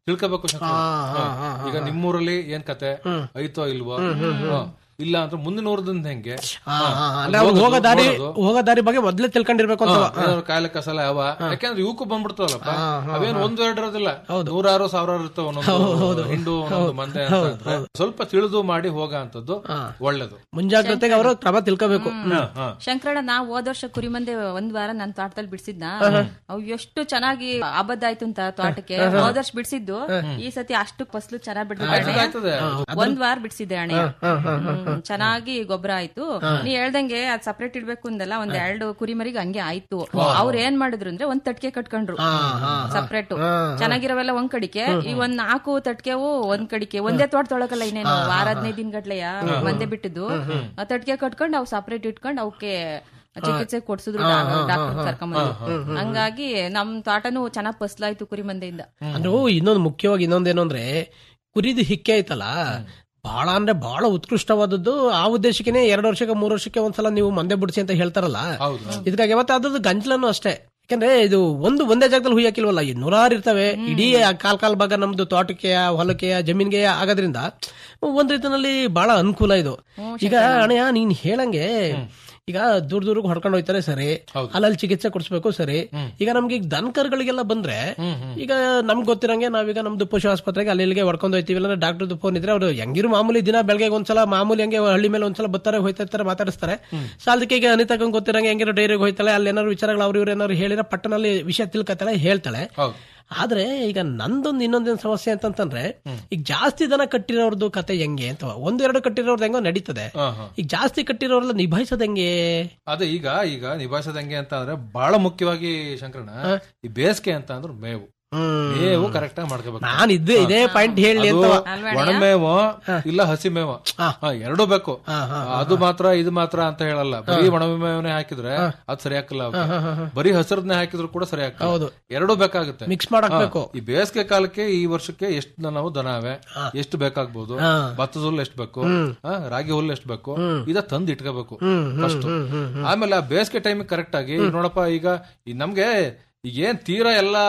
Speaker 11: ತಿಳ್ಕೋಬೇಕು ಶಂಕರ. ಹಾ. ಈಗ ನಿಮ್ಮೂರಲ್ಲಿ ಏನ್ ಕತೆ ಐತೋ ಇಲ್ವೋ ಹಾ. ಇಲ್ಲ ಅಂದ್ರೆ ಮುಂದಿನ ಊರದಿಂದ ಹೆಂಗೆ
Speaker 10: ಹಾ,
Speaker 11: ಹಾ.
Speaker 10: ಹಾ,
Speaker 11: ಅಲ್ಲಿ
Speaker 10: ಅಂದ್ರೆ ಅವ್ರು ಹೋಗೋ
Speaker 11: ಹೋಗೋದು,
Speaker 10: ದಾರಿ
Speaker 11: ನೋಡೋದು.
Speaker 10: ಹೋಗೋ ದಾರಿ ಬಗ್ಗೆ ಮೊದ್ಲೇ ತಿಳ್ಕೊಂಡಿರ್ಬೇಕು ಅಂತ
Speaker 11: ಹಾ, ಏನಾದ್ರು ಕಾಯಿಲೆ ಕಸಲ ಯಾವ ಯಾಕಂದ್ರೆ ಇವಕ್ಕೂ ಬಂದ್ಬಿಡ್ತಾವಲ್ಲಪ್ಪ
Speaker 10: ಹಾ, ಹಾ,
Speaker 11: ಅವೇನ್
Speaker 10: ಹಾ.
Speaker 11: ಒಂದು ಎರಡು ಇರೋದಿಲ್ಲ ನೂರಾರು ಸಾವಿರಾರು ಇರ್ತಾವ ಒಂದೊಂದು ಹಿಂಡು ಒಂದೊಂದು ಮಂದೆ ಅಂತ ಅಂದ್ರೆ ಸ್ವಲ್ಪ ತಿಳಿದು ಮಾಡಿ ಹೋಗ ಅಂತದ್ದು ಒಳ್ಳೇದು
Speaker 10: ಮುಂಜಾಗ್ರತೆಗೆ ಅವರು ಕ್ರಮ ತಿಳ್ಕೋಬೇಕು
Speaker 11: ಹಾ, ಹಾ.
Speaker 12: ಶಂಕರಣ್ಣ ನಾ ಹೋದ ವರ್ಷ ಕುರಿ ಮಂದೆ ಒಂದ್ ವಾರ ನನ್ ತೋಟದಲ್ಲಿ ಬಿಡ್ಸಿದ್ನ ಅವು ಎಷ್ಟು ಚೆನ್ನಾಗಿ ಅಬದ್ಧ ಆಯ್ತು ಅಂತ ತೋಟಕ್ಕೆ ಹೋದ ವರ್ಷ ಬಿಡ್ಸಿದ್ದು ಈ ಸತಿ ಅಷ್ಟು ಫಸ್ಲು ಚೆನ್ನಾಗ್
Speaker 11: ಆಯ್ತದೆ.
Speaker 12: ಬಿಡ್ತಿದ್ದೆ ಒಂದ್ ವಾರ ಬಿಡ್ಸಿದ್ದೆ ಅಣ್ಣ ಹ್ಮ್, ಚೆನ್ನಾಗಿ ಗೊಬ್ಬರ ಆಯ್ತು ನೀ ಹೇಳ್ದಂಗೆ ಅದ್ ಸಪರೇಟ್ ಇಡ್ಬೇಕು ಅಂದಲ್ಲ ಒಂದ್ ಎರಡು ಕುರಿ ಮರಿಗೆ ಹಂಗೆ ಆಯ್ತು ಅವ್ರ ಏನ್ ಮಾಡಿದ್ರು ಅಂದ್ರೆ ಒಂದ್ ತಟ್ಕೆ ಕಟ್ಕೊಂಡ್ರು ಸಪರೇಟ್ ಚೆನ್ನಾಗಿರವೆಲ್ಲ ಒಂದ್ ಕಡಿಕೆ ಈ ಒಂದ್ ನಾಲ್ಕು ತಟ್ಕೆವು ಒಂದ್ ಕಡಿಕೆ ಒಂದೇ ತೋಟ ತೊಳಕಲ್ಲ ಇನ್ನೇನು ವಾರ ಹದಿನೈದು ದಿನ ಗಟ್ಲೆಯ ಮಂದೆ ಬಿಟ್ಟಿದ್ದು ಆ ತಟ್ಕೆ ಕಟ್ಕೊಂಡು ಅವು ಸಪರೇಟ್ ಇಟ್ಕೊಂಡು ಅವಕ್ಕೆ ಚಿಕಿತ್ಸೆ ಕೊಡ್ಸಿದ್ರು ಡಾಕ್ಟರ್ ಕರ್ಕೊಂಬಂದು ಹಂಗಾಗಿ ನಮ್ ತೋಟನು ಚೆನ್ನಾಗ್ ಫಸ್ಲಾಯ್ತು ಕುರಿ ಮಂದೆಯಿಂದ
Speaker 10: ಅಂದ್ರೆ ಇನ್ನೊಂದು ಮುಖ್ಯವಾಗಿ ಇನ್ನೊಂದೇನು ಅಂದ್ರೆ ಕುರಿದು ಹಿಕ್ಕೆ ಐತಲ್ಲ ಬಹಳ ಅಂದ್ರೆ ಬಹಳ ಉತ್ಕೃಷ್ಟವಾದದ್ದು ಆ ಉದ್ದೇಶಕ್ಕೆ ಎರಡು ವರ್ಷಕ್ಕೆ ಮೂರು ವರ್ಷಕ್ಕೆ ಒಂದ್ಸಲ ನೀವು ಮಂದೆ ಬಿಡಿಸಿ ಅಂತ ಹೇಳ್ತಾರಲ್ಲ ಇದಕ್ಕಾಗಿ ಮತ್ತೆ ಅದ್ರದ್ದು ಗಂಜಲನ್ನು ಅಷ್ಟೇ ಯಾಕಂದ್ರೆ ಇದು ಒಂದು ಒಂದೇ ಜಾಗದಲ್ಲಿ ಹುಯ್ಯಾಕಿಲ್ವಲ್ಲ ಈ ನೂರಾರು ಇರ್ತವೆ ಇಡೀ ಆ ಕಾಲ್ ಕಾಲ್ ಭಾಗ ನಮ್ದು ತೋಟಕ್ಕೆ ಹೊಲಕ್ಕೆ ಜಮೀನ್ಗೆ ಆಗೋದ್ರಿಂದ ಒಂದ್ ರೀತಿನಲ್ಲಿ ಬಹಳ ಅನುಕೂಲ ಇದು ಈಗ ಅಣೆಯ ನೀನ್ ಹೇಳಂಗೆ ಈಗ ದೂರ ದೂರ ಹೊಡ್ಕೊಂಡು ಹೋಯ್ತಾರೆ ಸರಿ ಅಲ್ಲಲ್ಲಿ ಚಿಕಿತ್ಸೆ ಕೊಡಿಸ್ಬೇಕು ಸರಿ ಈಗ ನಮ್ಗೆ ಈಗ ದನಕರುಗಳಿಗೆಲ್ಲ ಬಂದ್ರೆ ಈಗ ನಮ್ಗೆ ಗೊತ್ತಿರಂಗೆ ನಾವೀಗ ನಮ್ದು ಪಶು ಆಸ್ಪತ್ರೆಗೆ ಅಲ್ಲಿ ಇಲ್ಲಿಗೆ ಹೊಡ್ಕೊಂಡು ಹೋಯ್ತೀವಿ ಇಲ್ಲ ಡಾಕ್ಟರ್ದು ಫೋನ್ ಇದ್ರೆ ಅವರು ಹೆಂಗಿರು ಮಾಮೂಲಿ ದಿನ ಬೆಳಗ್ಗೆ ಒಂದ್ಸಲ ಮಾಮೂಲಿ ಹಂಗೆ ಹಳ್ಳಿ ಮೇಲೆ ಒಂದ್ಸಲ ಬರ್ತಾರೆ ಹೋಯ್ತಾ ಇರ್ತಾರೆ ಮಾತಾಡಿಸ್ತಾರೆ ಸೊ ಅದಕ್ಕೆ ಈಗ ಅನಿತಕ್ಕಂಗೆ ಗೊತ್ತಿರಂಗೆ ಹೆಂಗಿರೋ ಡೈರಿಗೆ ಹೋಯ್ತಾಳೆ ಅಲ್ಲಿ ಏನಾದ್ರು ವಿಚಾರಗಳು ಅವ್ರು ಇವ್ರು ಏನಾದ್ರು ಹೇಳಿದ್ರೆ ಪಟ್ಟಣಲ್ಲಿ ವಿಷಯ ತಿಳ್ಕೊತಾಳೆ ಹೇಳ್ತಾಳೆ ಆದ್ರೆ ಈಗ ನಂದೊಂದು ಇನ್ನೊಂದೇನು ಸಮಸ್ಯೆ ಅಂತಂತಂದ್ರೆ ಈಗ ಜಾಸ್ತಿ ದನ ಕಟ್ಟಿರೋರ್ದು ಕತೆ ಹೆಂಗೆ ಅಂತ ಒಂದೆರಡು ಕಟ್ಟಿರೋರ್ದು ಹೆಂಗೋ ನಡೀತದೆ
Speaker 11: ಹಾ, ಹಾ.
Speaker 10: ಈಗ ಜಾಸ್ತಿ ಕಟ್ಟಿರೋರೆಲ್ಲ ನಿಭಾಯಿಸೋದ್ ಹೆಂಗೆ
Speaker 11: ಅದೇ ಈಗ ಈಗ ನಿಭಾಯಿಸೋದ್ ಹೆಂಗೆ ಅಂತ ಅಂದ್ರೆ ಬಹಳ ಮುಖ್ಯವಾಗಿ ಶಂಕರಣ್ಣ ಈ ಬೇಸಿಗೆ ಅಂತ ಅಂದ್ರೆ ಮೇವು ಮೇವು ಕರೆಕ್ಟ್ ಆಗಿ ಮಾಡ್ಕೋಬೇಕು
Speaker 10: ನಾನ್ ಇದ್ದೇ ಇದೇ ಪಾಯಿಂಟ್ ಹೇಳಿ
Speaker 11: ಅದು
Speaker 10: ಅಂತ
Speaker 11: ಒಣಮೇವು ಇಲ್ಲ ಹಸಿ ಮೇವು ಎರಡು ಬೇಕು ಅದು ಮಾತ್ರ ಇದು ಮಾತ್ರ ಅಂತ ಹೇಳಲ್ಲ ಬರೀ ಒಣಮೇವನೇ ಹಾಕಿದ್ರೆ ಅದು ಸರಿ ಹಾಕಲ್ಲ ಅವಕ್ಕೆ. ಬರೀ ಹಸಿರನ್ನೇ ಹಾಕಿದ್ರು ಕೂಡ ಸರಿ ಹಾಕಲ್ಲ
Speaker 10: ಹೌದು.
Speaker 11: ಎರಡು ಬೇಕಾಗುತ್ತೆ
Speaker 10: ಮಿಕ್ಸ್ ಮಾಡಾಕ್ಬೇಕು
Speaker 11: ಹಾ, ಈ ಬೇಸಿಗೆ ಕಾಲಕ್ಕೆ ಈ ವರ್ಷಕ್ಕೆ ಎಷ್ಟು ನಾವು ದನ ಅವೆ ಎಷ್ಟು ಬೇಕಾಗ್ಬೋದು ಭತ್ತದ ಹುಲ್ಲು ಎಷ್ಟು ಬೇಕು ಹಾ, ರಾಗಿ ಹುಲ್ಲು ಎಷ್ಟು ಬೇಕು ಇದ ತಂದು ಇಟ್ಕೋಬೇಕು ಫಸ್ಟ್ ಆಮೇಲೆ ಆ ಬೇಸಿಗೆ ಟೈಮ್ ಕರೆಕ್ಟ್ ಆಗಿ ಈಗ ನೋಡಪ್ಪ ಈಗ ಈ ನಮ್ಗೆ ಈಗ ಏನ್ ತೀರಾ ಎಲ್ಲಾ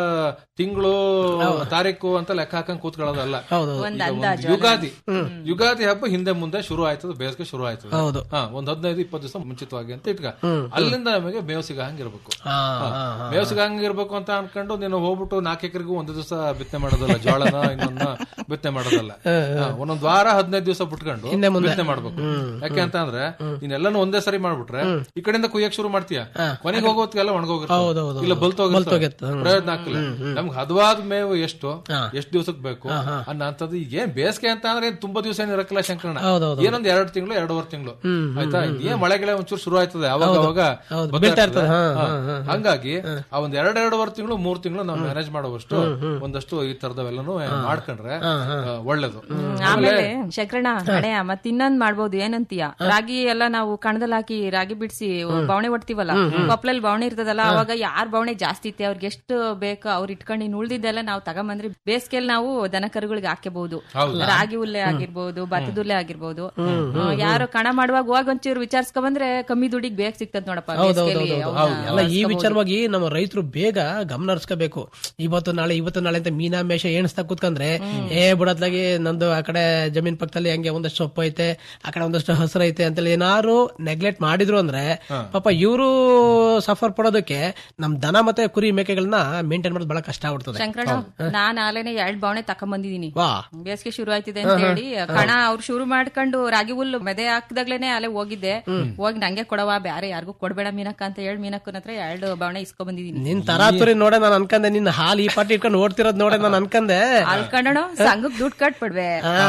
Speaker 11: ತಿಂಗಳು ತಾರೀಕು ಅಂತ ಲೆಕ್ಕ ಹಾಕಂಗ್ ಕೂತ್ಕೊಳ್ಳೋದಲ್ಲ
Speaker 12: ಒಂದ್
Speaker 11: ಈಗ ಒಂದ್
Speaker 12: ಅಂದಾಜು
Speaker 11: ಯುಗಾದಿ ಯುಗಾದಿ ಹಬ್ಬ ಹಿಂದೆ ಮುಂದೆ ಶುರು ಆಯ್ತದ ಬೇಸಿಗೆ ಶುರು ಆಯ್ತದ
Speaker 10: ಹೌದು.
Speaker 11: ಹಾ ಒಂದ್ ಹದಿನೈದು ಇಪ್ಪತ್ತು ದಿವಸ ಮುಂಚಿತವಾಗಿ ಅಂತ ಇಟ್ಕ ಅಲ್ಲಿಂದ ನಮಗೆ ಮೇವು ಸಿಗಂಗಿರ್ಬೇಕು
Speaker 10: ಹಾ, ಹಾ,
Speaker 11: ಮೇವು ಸಿಗಂಗಿರ್ಬೇಕು ಅಂತ ಅನ್ಕೊಂಡು ನೀನು ಹೋಗ್ಬಿಟ್ಟು ನಾಲ್ಕು ಎಕರೆಗೂ ಒಂದು ದಿವಸ ಬಿತ್ತನೆ ಮಾಡೋದಲ್ಲ ಜೋಳನ ಇನ್ನೊಂದ ಬಿತ್ತನೆ ಮಾಡೋದಲ್ಲ ಹಾ, ಒಂದೊಂದ್ ವಾರ ಹದಿನೈದು ದಿವಸ ಬಿಟ್ಕೊಂಡು
Speaker 10: ಹಿಂದೆ ಮುಂದೆ.
Speaker 11: ಬಿತ್ತನೆ ಮಾಡ್ಬೇಕು ಯಾಕೆ ಅಂತ ಅಂದ್ರೆ ಇನ್ನೆಲ್ಲಾನು ಒಂದೇ ಸರಿ ಮಾಡ್ಬಿಟ್ರೆ ಈ ಕಡೆಯಿಂದ ಕುಯ್ಯಕ್ ಶುರು ಮಾಡ್ತೀಯ ಕೊನೆಗೆ ಹೋಗೋತ್ಗೆಲ್ಲ
Speaker 10: ಹೌದು,
Speaker 11: ಒಣಗೋಗಿರ್ತಾವ
Speaker 10: ಹೌದು.
Speaker 11: ಇಲ್ಲ ಬಲ್ತೋಗಿರ್ತಾವ
Speaker 10: ಬಲ್ತೋಗಿರ್ತವೆ. ಹ್ಮ್.
Speaker 11: ಪ್ರಯೋಜನ ಆಗ್ತಿಲ್ಲ ನಮ್ಗೆ ಹದವಾದ ಮೇವು ಎಷ್ಟು ಎಷ್ಟು ದಿವಸಕ್ಕೆ ಬೇಕು ಅನ್ನಂತದ್ದು ಏನ್ ಬೇಸಿಗೆ ಅಂತ ಅಂದ್ರೆ ಏನ್ ತುಂಬಾ ದಿವಸ ಏನ್ ಇರಕ್ಕಿಲ್ಲ ಶಂಕರಣ್ಣ
Speaker 10: ಹೌದೌದು.
Speaker 11: ಏನೊಂದ್ ಎರಡ್ ತಿಂಗಳು ಎರಡೂವರೆ ತಿಂಗಳು ಆಯ್ತಾ ಏನ್ ಮಳೆ ಗಿಳೆ ಒಂಚೂರು ಶುರು ಆಯ್ತದೆ ಅವಾಗ ಅವಾಗ
Speaker 10: ಹೌದು,
Speaker 11: ಬರ್ತಾ
Speaker 10: ಬೀಳ್ತಾ
Speaker 11: ಇರ್ತದೆ.
Speaker 10: ಇರ್ತದೆ. ಹಾ,
Speaker 11: ಹಾ.
Speaker 10: ಹಾ, ಹಾ.
Speaker 11: ಹಂಗಾಗಿ ಆ ಒಂದ್ ಎರಡ್ ಎರಡೂವರೆ ತಿಂಗಳು ಮೂರ್ ತಿಂಗಳು ನಾವು ಮ್ಯಾನೇಜ್ ಮಾಡುವಷ್ಟು ಒಂದಷ್ಟು ಈ ತರದವೆಲ್ಲನೂ ಮಾಡ್ಕೊಂಡ್ರೆ ಆ, ಒಳ್ಳೇದು
Speaker 12: ಆಮೇಲೆ ಶಂಕರಣ್ಣ ಹಣೆಯ ಮತ್ ಇನ್ನೊಂದ್ ಮಾಡ್ಬೋದು ಏನಂತೀಯ ರಾಗಿ ಎಲ್ಲ ನಾವು ಕಣದಲ್ಲಿ ಹಾಕಿ ರಾಗಿ ಬಿಡಿಸಿ ಬವಣೆ ಹೊಡ್ತೀವಲ್ಲ ಕೊಪ್ಪಲಲ್ಲಿ ಬವಣೆ ಇರ್ತದಲ್ಲ ಅವಾಗ ಯಾರ್ ಬವಣೆ ಜಾಸ್ತಿ ಇತ್ತೆ ಅವ್ರಿಗೆ ಎಷ್ಟು ಬೇಕೋ ಅವ್ರು ಇಟ್ಕೊಂಡು ಇನ್ನು ಉಳ್ದಿದ್ದೆಲ್ಲ ನಾವು ತಗೊಂಬಂದ್ರೆ ಬೇಸಿಗೆಲ್ ನಾವು ದನ ಕರುಗಳಿಗೆ ಹಾಕಬಹುದು ರಾಗಿ ಹುಲ್ಲೆ ಆಗಿರ್ಬೋದು ಭತ್ತದ ಹುಲ್ಲೆ ಆಗಿರ್ಬೋದು ಆ, ಯಾರು ಕಣ ಮಾಡುವಾಗ ಹೋಗ್ ಒಂಚೂರು ವಿಚಾರಿಸ್ಕೊಂಡ್ ಬಂದ್ರೆ ಕಮ್ಮಿ ದುಡ್ಡಿಗೆ ಬೇಗ ಸಿಗ್ತದ ನೋಡಪ್ಪ ಬೇಸಿಗೆಲಿ ಅವ್ನ
Speaker 10: ಎಲ್ಲ ಈ
Speaker 12: ಬಳಸ್ಕೊಬೋದು.
Speaker 10: ವಿಚಾರವಾಗಿ ನಮ್ಮ ರೈತರು ಬೇಗ ಗಮನ ಹರಿಸ್ಕೋಬೇಕು ಇವತ್ತು ನಾಳೆ ಇವತ್ತು ನಾಳೆ ಅಂತ ಮೀನಾ ಮೇಷ ಎಣಿಸ್ತಾ ಕೂತ್ಕೊಂಡ್ರೆ ಏ ಬಿಡತ್ಲಾಗಿ ನಂದು ಆ ಕಡೆ ಜಮೀನ್ ಪಕ್ಕದಲ್ಲಿ ಹಂಗೆ ಒಂದಷ್ಟು ಸೊಪ್ಪು ಐತೆ ಆ ಕಡೆ ಒಂದಷ್ಟು ಹಸಿರು ಐತೆ ಅಂತೇಳಿ ಏನಾರು ನೆಗ್ಲೆಕ್ಟ್ ಮಾಡಿದ್ರು ಅಂದ್ರೆ ಪಾಪ ಇವರು ಸಫರ್ ಪಡೋದಕ್ಕೆ ನಮ್ ದನ ಮತ್ತೆ ಕುರಿ ಮೇಕೆಗಳನ್ನ ಮೇಂಟೈನ್ ಮಾಡೋದು ಬಹಳ ಕಷ್ಟ ಆಗ್ಬಿಡ್ತದೆ
Speaker 12: ಶಂಕರಣ್ಣ ನಾನ್ ಆಲೇನೆ ಎರಡ್ ಬವಣೆ ತಕೊಂಬಂದಿದೀನಿ
Speaker 10: ವಾ
Speaker 12: ಬೇಸಿಗೆ ಶುರು ಆಯ್ತಿದೆ ಅಂತ ಹೇಳಿ ಕಣ ಅವ್ರು ಶುರು ಮಾಡ್ಕೊಂಡು ರಾಗಿ ಹುಲ್ಲು ಮೆದೆ ಹಾಕ್ದಾಗ್ಲೇನೆ ಅಲ್ಲೇ ಹೋಗಿದ್ದೆ ಹೋಗಿ ನಂಗೆ ಕೊಡವ ಬ್ಯಾರೆ ಯಾರಿಗೂ ಕೊಡ್ಬೇಡ ಮೀನಕ್ಕ ಅಂತ ಹೇಳಿ ಮೀನಕ್ಕನ ಹತ್ರ ಎರಡು ಬವಣೆ ಇಸ್ಕೊ ಬಂದಿದೀನಿ
Speaker 10: ನಿನ್ ತರಾತುರಿ ನೋಡೆ ನಾನು ಅನ್ಕಂದೆ ನಿನ್ನ ಹಾಲು ಈ ಪಾಟಿ ಇಟ್ಕೊಂಡು ಓಡ್ತಿರೋದ್ ನೋಡೆ ನಾನು ಅನ್ಕಂದೆ
Speaker 12: ಅಲ್ಕೊಂಡಣ ಸಂಘಕ್ ದುಡ್ಡು ಕಟ್ಬಿಡ್ವೆ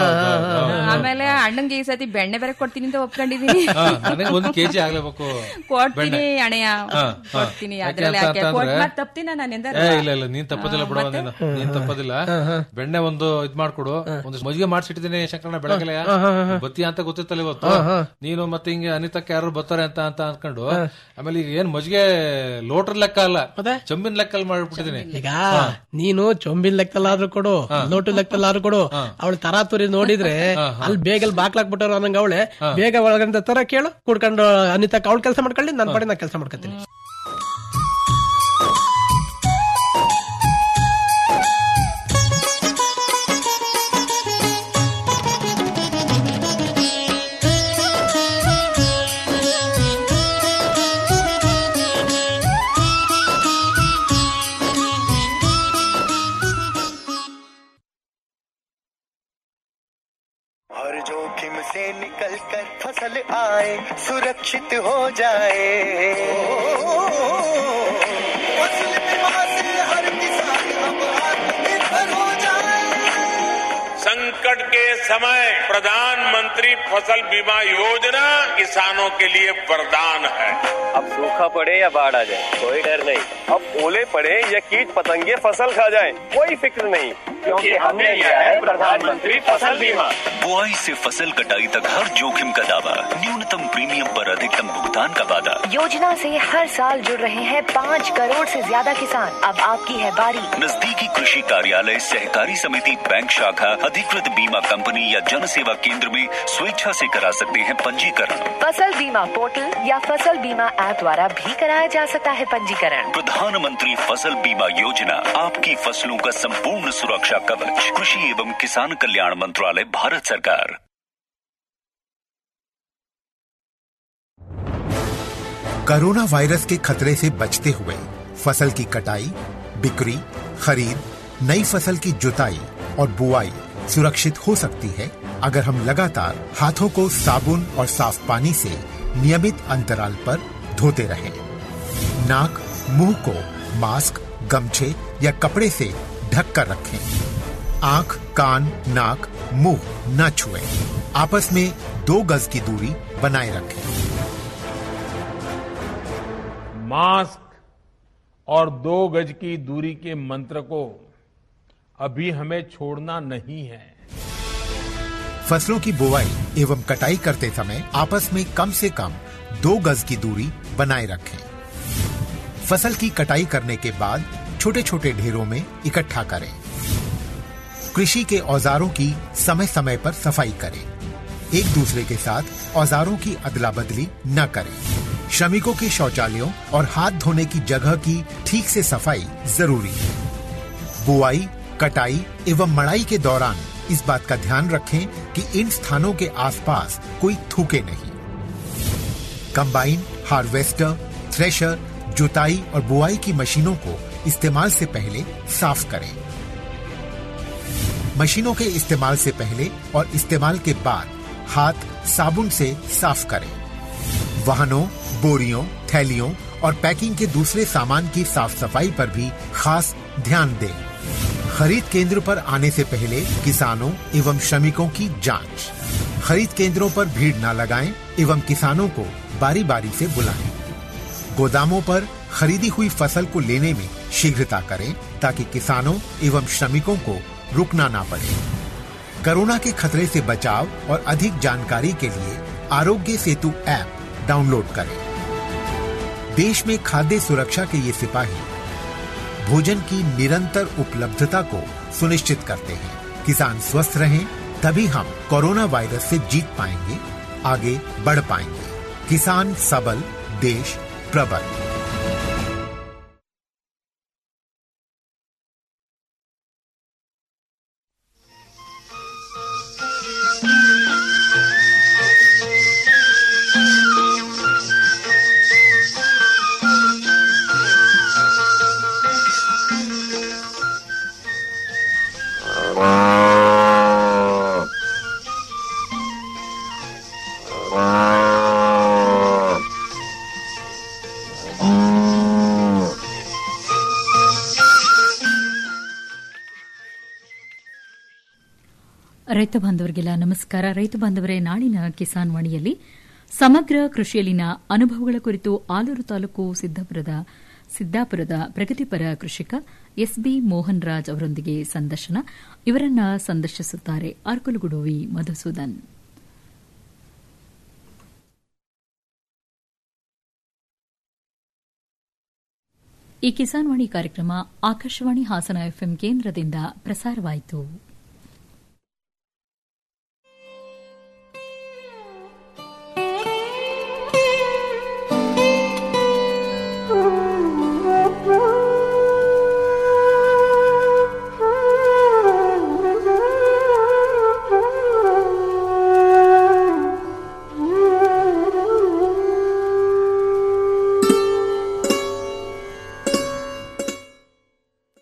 Speaker 12: ಆಮೇಲೆ ಅಣ್ಣಂಗೆ ಈ ಸತಿ ಬೆಣ್ಣೆ ಬೇರೆ ಕೊಡ್ತೀನಿ ಅಂತ ಒಪ್ಕೊಂಡಿದೀನಿ
Speaker 11: ಹಾ, ನನಗೆ ಒಂದ್ ಕೆಜಿ ಆಗ್ಲೇಬೇಕು
Speaker 12: ಕೊಡ್ತೀನಿ ಅಣೆಯ
Speaker 11: ಹಾ,
Speaker 12: ಕೊಡ್ತೀನಿ
Speaker 11: ಯಾಕೆ
Speaker 12: ಅದ್ರಲ್ಲಿ
Speaker 11: ಅಂತ
Speaker 12: ಯಾಕೆ
Speaker 11: ಅಂತಂದ್ರೆ-
Speaker 12: ಕೊಟ್ ಮತ್ತ್ ತಪ್ತೀನ ನಾನು ಎಂದಾರು
Speaker 11: ಏ ಇಲ್ಲ ಇಲ್ಲ ನೀನ್ ತಪ್ಪದಿಲ್ಲ ಬಿಡವ ನೀನು ನೀನ್ ತಪ್ಪದಿಲ್ಲ ಬೆಣ್ಣೆ ಒಂದು ಇದ್ ಮಾಡ್ಕೊಡು ಒಂದಿಷ್ಟು ಮಜ್ಜಿಗೆ ಮಾಡ್ಸಿಟ್ಟಿದ್ದೀನಿ ಶಂಕರಣ್ಣ ಬೆಳಗ್ಗೆಲೆ ಬತ್ತಿ ಅಂತ ಗೊತ್ತಿತ್ತಲ್ಲ ಇವತ್ತು ನೀನು ಮತ್ತೆ ಹಿಂಗೆ ಅನಿತಕ್ಕೆ ಯಾರು ಬರ್ತಾರೆ ಅಂತ ಅಂತ ಅನ್ಕೊಂಡು ಆಮೇಲೆ ಈಗ ಏನ್ ಮಜ್ಜಿಗೆ ಲೋಟರ್ ಲೆಕ್ಕ ಅಲ್ಲ ಚಂಬಿನ ಲೆಕ್ಕಲ್ಲಿ ಮಾಡ್ಬಿಟ್ಟಿದೀನಿ
Speaker 10: ಈಗ ನೀನು ಚೊಂಬಿನ ಲೆಕ್ಕದಲ್ಲಾದ್ರೂ ಕೊಡು ಲೋಟು ಲೆಕ್ಕದಲ್ಲಾದ್ರೂ ಕೊಡು ಅವಳು ತರಾತುರಿ ನೋಡಿದ್ರೆ ಅಲ್ಲಿ ಬೇಗಲ್ ಬಾಕ್ಲಾಕ್ಬಿಟ್ಟವ್ರು ಅನ್ನಂಗ ಅವಳೆ ಬೇಗ ಒಳಗಂತ ತರ ಕೇಳು ಕುಡ್ಕೊಂಡು ಅನಿತಕ್ಕ ಅವಳು ಕೆಲಸ ಮಾಡ್ಕೊಳ್ಳಿ ನನ್ ಪಾಡಿ ನಾ ಕೆಲಸ ಮಾಡ್ಕೊತೀನಿ
Speaker 8: हर जोखिम से निकल कर फसल आए सुरक्षित हो जाए फसल बीमा से हर किसान अब आत्मनिर्भर हो जाए
Speaker 13: संकट के समय प्रधानमंत्री फसल बीमा योजना किसानों के लिए वरदान है
Speaker 14: अब सूखा पड़े या बाढ़ आ जाए कोई डर नहीं अब ओले पड़े या कीट पतंगे फसल खा जाए कोई फिक्र नहीं क्योंकि हमने लिया है प्रधानमंत्री फसल बीमा
Speaker 15: बुआई से फसल कटाई तक हर जोखिम का दावा न्यूनतम प्रीमियम पर अधिकतम भुगतान का वादा
Speaker 16: योजना से हर साल जुड़ रहे हैं पाँच करोड़ से ज्यादा किसान अब आपकी है बारी
Speaker 15: नजदीकी कृषि कार्यालय सहकारी समिति बैंक शाखा अधिकृत बीमा कंपनी या जन सेवा केंद्र में स्वेच्छा से करा सकते हैं पंजीकरण
Speaker 16: फसल बीमा पोर्टल या फसल बीमा ऐप द्वारा भी कराया जा सकता है पंजीकरण
Speaker 15: प्रधानमंत्री फसल बीमा योजना आपकी फसलों का संपूर्ण सुरक्षा कवच कृषि एवं किसान कल्याण मंत्रालय भारत सरकार
Speaker 17: कोरोना वायरस के खतरे से बचते हुए फसल की कटाई बिक्री खरीद नई फसल की जुताई और बुआई सुरक्षित हो सकती है अगर हम लगातार हाथों को साबुन और साफ पानी से नियमित अंतराल पर धोते रहें। नाक मुंह को मास्क गमछे या कपड़े से ढक कर रखें आंख कान नाक मुंह न छुएं। आपस में दो गज की दूरी बनाए रखें
Speaker 18: मास्क और दो गज की दूरी के मंत्र को अभी हमें छोड़ना नहीं है
Speaker 17: फसलों की बुवाई एवं कटाई करते समय आपस में कम से कम दो गज की दूरी बनाए रखें फसल की कटाई करने के बाद छोटे छोटे ढेरों में इकट्ठा करें कृषि के औजारों की समय समय पर सफाई करें एक दूसरे के साथ औजारों की अदला बदली न करें श्रमिकों के शौचालयों और हाथ धोने की जगह की ठीक से सफाई जरूरी है बुआई कटाई एवं मड़ाई के दौरान इस बात का ध्यान रखें कि इन स्थानों के आसपास कोई थूके नहीं कंबाइन हार्वेस्टर थ्रेशर जुताई और बुआई की मशीनों को इस्तेमाल से पहले साफ करें मशीनों के इस्तेमाल से पहले और इस्तेमाल के बाद हाथ साबुन से साफ करें वाहनों बोरियों थैलियों और पैकिंग के दूसरे सामान की साफ सफाई पर भी खास ध्यान दें खरीद केंद्र पर आने से पहले किसानों एवं श्रमिकों की जांच खरीद केंद्रों पर भीड़ न लगाएं एवं किसानों को बारी बारी से बुलाएं गोदामों पर खरीदी हुई फसल को लेने में शीघ्रता करें ताकि किसानों एवं श्रमिकों को रुकना ना पड़े कोरोना के खतरे से बचाव और अधिक जानकारी के लिए आरोग्य सेतु ऐप डाउनलोड करें देश में खाद्य सुरक्षा के ये सिपाही भोजन की निरंतर उपलब्धता को सुनिश्चित करते हैं किसान स्वस्थ रहें तभी हम कोरोना वायरस से जीत पाएंगे आगे बढ़ पाएंगे किसान सबल देश प्रबल
Speaker 1: ರೈತ ಬಾಂಧವರಿಗೆಲ್ಲ ನಮಸ್ಕಾರ ರೈತ ಬಾಂಧವರೇ ನಾಳಿನ ಕಿಸಾನ್ ವಾಣಿಯಲ್ಲಿ ಸಮಗ್ರ ಕೃಷಿಯಲ್ಲಿನ ಅನುಭವಗಳ ಕುರಿತು ಆಲೂರು ತಾಲೂಕು ಸಿದ್ದಾಪುರದ ಸಿದ್ದಾಪುರದ ಪ್ರಗತಿಪರ ಕೃಷಿಕ ಎಸ್ಬಿ ಮೋಹನ್ ರಾಜ್ ಅವರೊಂದಿಗೆ ಸಂದರ್ಶನ ಇವರನ್ನ ಸಂದರ್ಶಿಸುತ್ತಾರೆ ಅರ್ಕುಲಗುಡೋವಿ ಮಧುಸೂದನ್ ಈ ಕಿಸಾನ್ ವಾಣಿ ಕಾರ್ಯಕ್ರಮ ಆಕಾಶವಾಣಿ ಹಾಸನ ಎಫ್ಎಂ ಕೇಂದ್ರದಿಂದ ಪ್ರಸಾರವಾಯಿತು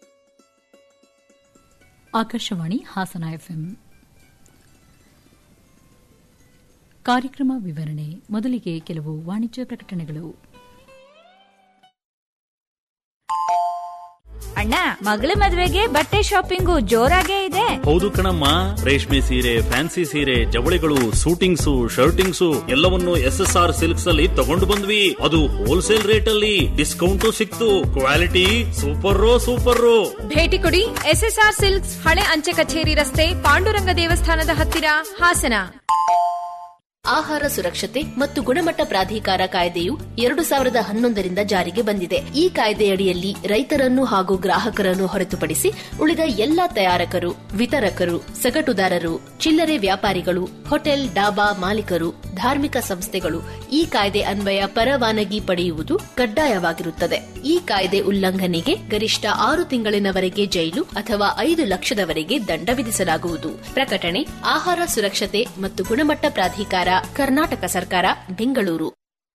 Speaker 1: ಆಕಾಶವಾಣಿ ಹಾಸನ ಎಫ್ಎಂ ಕಾರ್ಯಕ್ರಮ ವಿವರಣೆ ಮೊದಲಿಗೆ ಕೆಲವು ವಾಣಿಜ್ಯ ಪ್ರಕಟಣೆಗಳು
Speaker 19: ಅಣ್ಣ ಮಗಳ ಮದ್ವೆಗೆ ಬಟ್ಟೆ ಶಾಪಿಂಗು ಜೋರಾಗೇ ಇದೆ
Speaker 20: ಹೌದು ಕಣಮ್ಮ ರೇಷ್ಮೆ ಸೀರೆ ಫ್ಯಾನ್ಸಿ ಸೀರೆ ಜವಳಿಗಳು ಸೂಟಿಂಗ್ಸು ಶರ್ಟಿಂಗ್ಸು ಎಲ್ಲವನ್ನು ಎಸ್ ಎಸ್ ಆರ್ ಸಿಲ್ಕ್ಸ್ ಅಲ್ಲಿ ತಗೊಂಡು ಬಂದ್ವಿ ಅದು ಹೋಲ್ಸೇಲ್ ರೇಟ್ ಅಲ್ಲಿ ಡಿಸ್ಕೌಂಟು ಸಿಕ್ತು ಕ್ವಾಲಿಟಿ ಸೂಪರ್ ಸೂಪರ್
Speaker 21: ಭೇಟಿ ಕೊಡಿ ಎಸ್ಎಸ್ಆರ್ ಸಿಲ್ಕ್ಸ್ ಹಳೆ ಅಂಚೆ ಕಚೇರಿ ರಸ್ತೆ ಪಾಂಡುರಂಗ ದೇವಸ್ಥಾನದ ಹತ್ತಿರ ಹಾಸನ
Speaker 22: ಆಹಾರ ಸುರಕ್ಷತೆ ಮತ್ತು ಗುಣಮಟ್ಟ ಪ್ರಾಧಿಕಾರ ಕಾಯ್ದೆಯು ಎರಡು ಸಾವಿರದ ಹನ್ನೊಂದರಿಂದ ಜಾರಿಗೆ ಬಂದಿದೆ ಈ ಕಾಯ್ದೆಯಡಿಯಲ್ಲಿ ರೈತರನ್ನು ಹಾಗೂ ಗ್ರಾಹಕರನ್ನು ಹೊರತುಪಡಿಸಿ ಉಳಿದ ಎಲ್ಲಾ ತಯಾರಕರು ವಿತರಕರು ಸಗಟುದಾರರು ಚಿಲ್ಲರೆ ವ್ಯಾಪಾರಿಗಳು ಹೋಟೆಲ್ ಡಾಬಾ ಮಾಲೀಕರು ಧಾರ್ಮಿಕ ಸಂಸ್ಥೆಗಳು ಈ ಕಾಯ್ದೆ ಅನ್ವಯ ಪರವಾನಗಿ ಪಡೆಯುವುದು ಕಡ್ಡಾಯವಾಗಿರುತ್ತದೆ ಈ ಕಾಯ್ದೆ ಉಲ್ಲಂಘನೆಗೆ ಗರಿಷ್ಠ ಆರು ತಿಂಗಳಿನವರೆಗೆ ಜೈಲು ಅಥವಾ ಐದು ಲಕ್ಷದವರೆಗೆ ದಂಡ ವಿಧಿಸಲಾಗುವುದು ಪ್ರಕಟಣೆ ಆಹಾರ ಸುರಕ್ಷತೆ ಮತ್ತು ಗುಣಮಟ್ಟ ಪ್ರಾಧಿಕಾರ ಕರ್ನಾಟಕ ಸರ್ಕಾರ ಬೆಂಗಳೂರು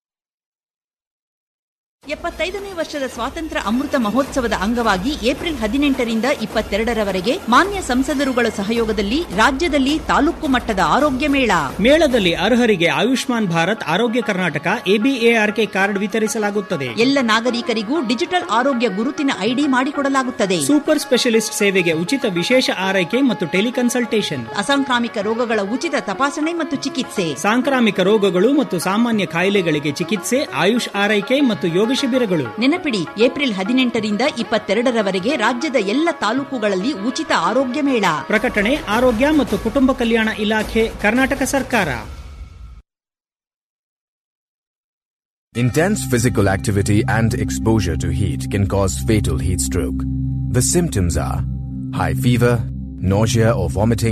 Speaker 3: ಎಪ್ಪತ್ತೈದನೇ ವರ್ಷದ ಸ್ವಾತಂತ್ರ್ಯ ಅಮೃತ ಮಹೋತ್ಸವದ ಅಂಗವಾಗಿ ಏಪ್ರಿಲ್ ಹದಿನೆಂಟರಿಂದ ಇಪ್ಪತ್ತೆರಡರವರೆಗೆ ಮಾನ್ಯ ಸಂಸದರುಗಳ ಸಹಯೋಗದಲ್ಲಿ ರಾಜ್ಯದಲ್ಲಿ ತಾಲೂಕು ಮಟ್ಟದ ಆರೋಗ್ಯ ಮೇಳ
Speaker 4: ಮೇಳದಲ್ಲಿ ಅರ್ಹರಿಗೆ ಆಯುಷ್ಮಾನ್ ಭಾರತ್ ಆರೋಗ್ಯ ಕರ್ನಾಟಕ ಎಬಿಎಆರ್ಕೆ ಕಾರ್ಡ್ ವಿತರಿಸಲಾಗುತ್ತದೆ
Speaker 3: ಎಲ್ಲ ನಾಗರಿಕರಿಗೂ ಡಿಜಿಟಲ್ ಆರೋಗ್ಯ ಗುರುತಿನ ಐಡಿ ಮಾಡಿಕೊಡಲಾಗುತ್ತದೆ
Speaker 4: ಸೂಪರ್ ಸ್ಪೆಷಲಿಸ್ಟ್ ಸೇವೆಗೆ ಉಚಿತ ವಿಶೇಷ ಆರೈಕೆ ಮತ್ತು ಟೆಲಿಕನ್ಸಲ್ಟೇಷನ್
Speaker 3: ಅಸಾಂಕ್ರಾಮಿಕ ರೋಗಗಳ ಉಚಿತ ತಪಾಸಣೆ ಮತ್ತು ಚಿಕಿತ್ಸೆ
Speaker 4: ಸಾಂಕ್ರಾಮಿಕ ರೋಗಗಳು ಮತ್ತು ಸಾಮಾನ್ಯ ಕಾಯಿಲೆಗಳಿಗೆ ಚಿಕಿತ್ಸೆ ಆಯುಷ್ ಆರೈಕೆ ಮತ್ತು ಯೋಗ ಶಿಬಿರಗಳು
Speaker 3: ನೆನಪಿಡಿ ಏಪ್ರಿಲ್ ಹದಿನೆಂಟರಿಂದ ಇಪ್ಪತ್ತೆರಡರವರೆಗೆ ರಾಜ್ಯದ ಎಲ್ಲ ತಾಲೂಕುಗಳಲ್ಲಿ ಉಚಿತ ಆರೋಗ್ಯ ಮೇಳ
Speaker 4: ಪ್ರಕಟಣೆ ಆರೋಗ್ಯ ಮತ್ತು ಕುಟುಂಬ ಕಲ್ಯಾಣ ಇಲಾಖೆ ಕರ್ನಾಟಕ ಸರ್ಕಾರ
Speaker 23: Intense physical activity and exposure to heat can cause fatal heat stroke. The symptoms are high fever, nausea or vomiting,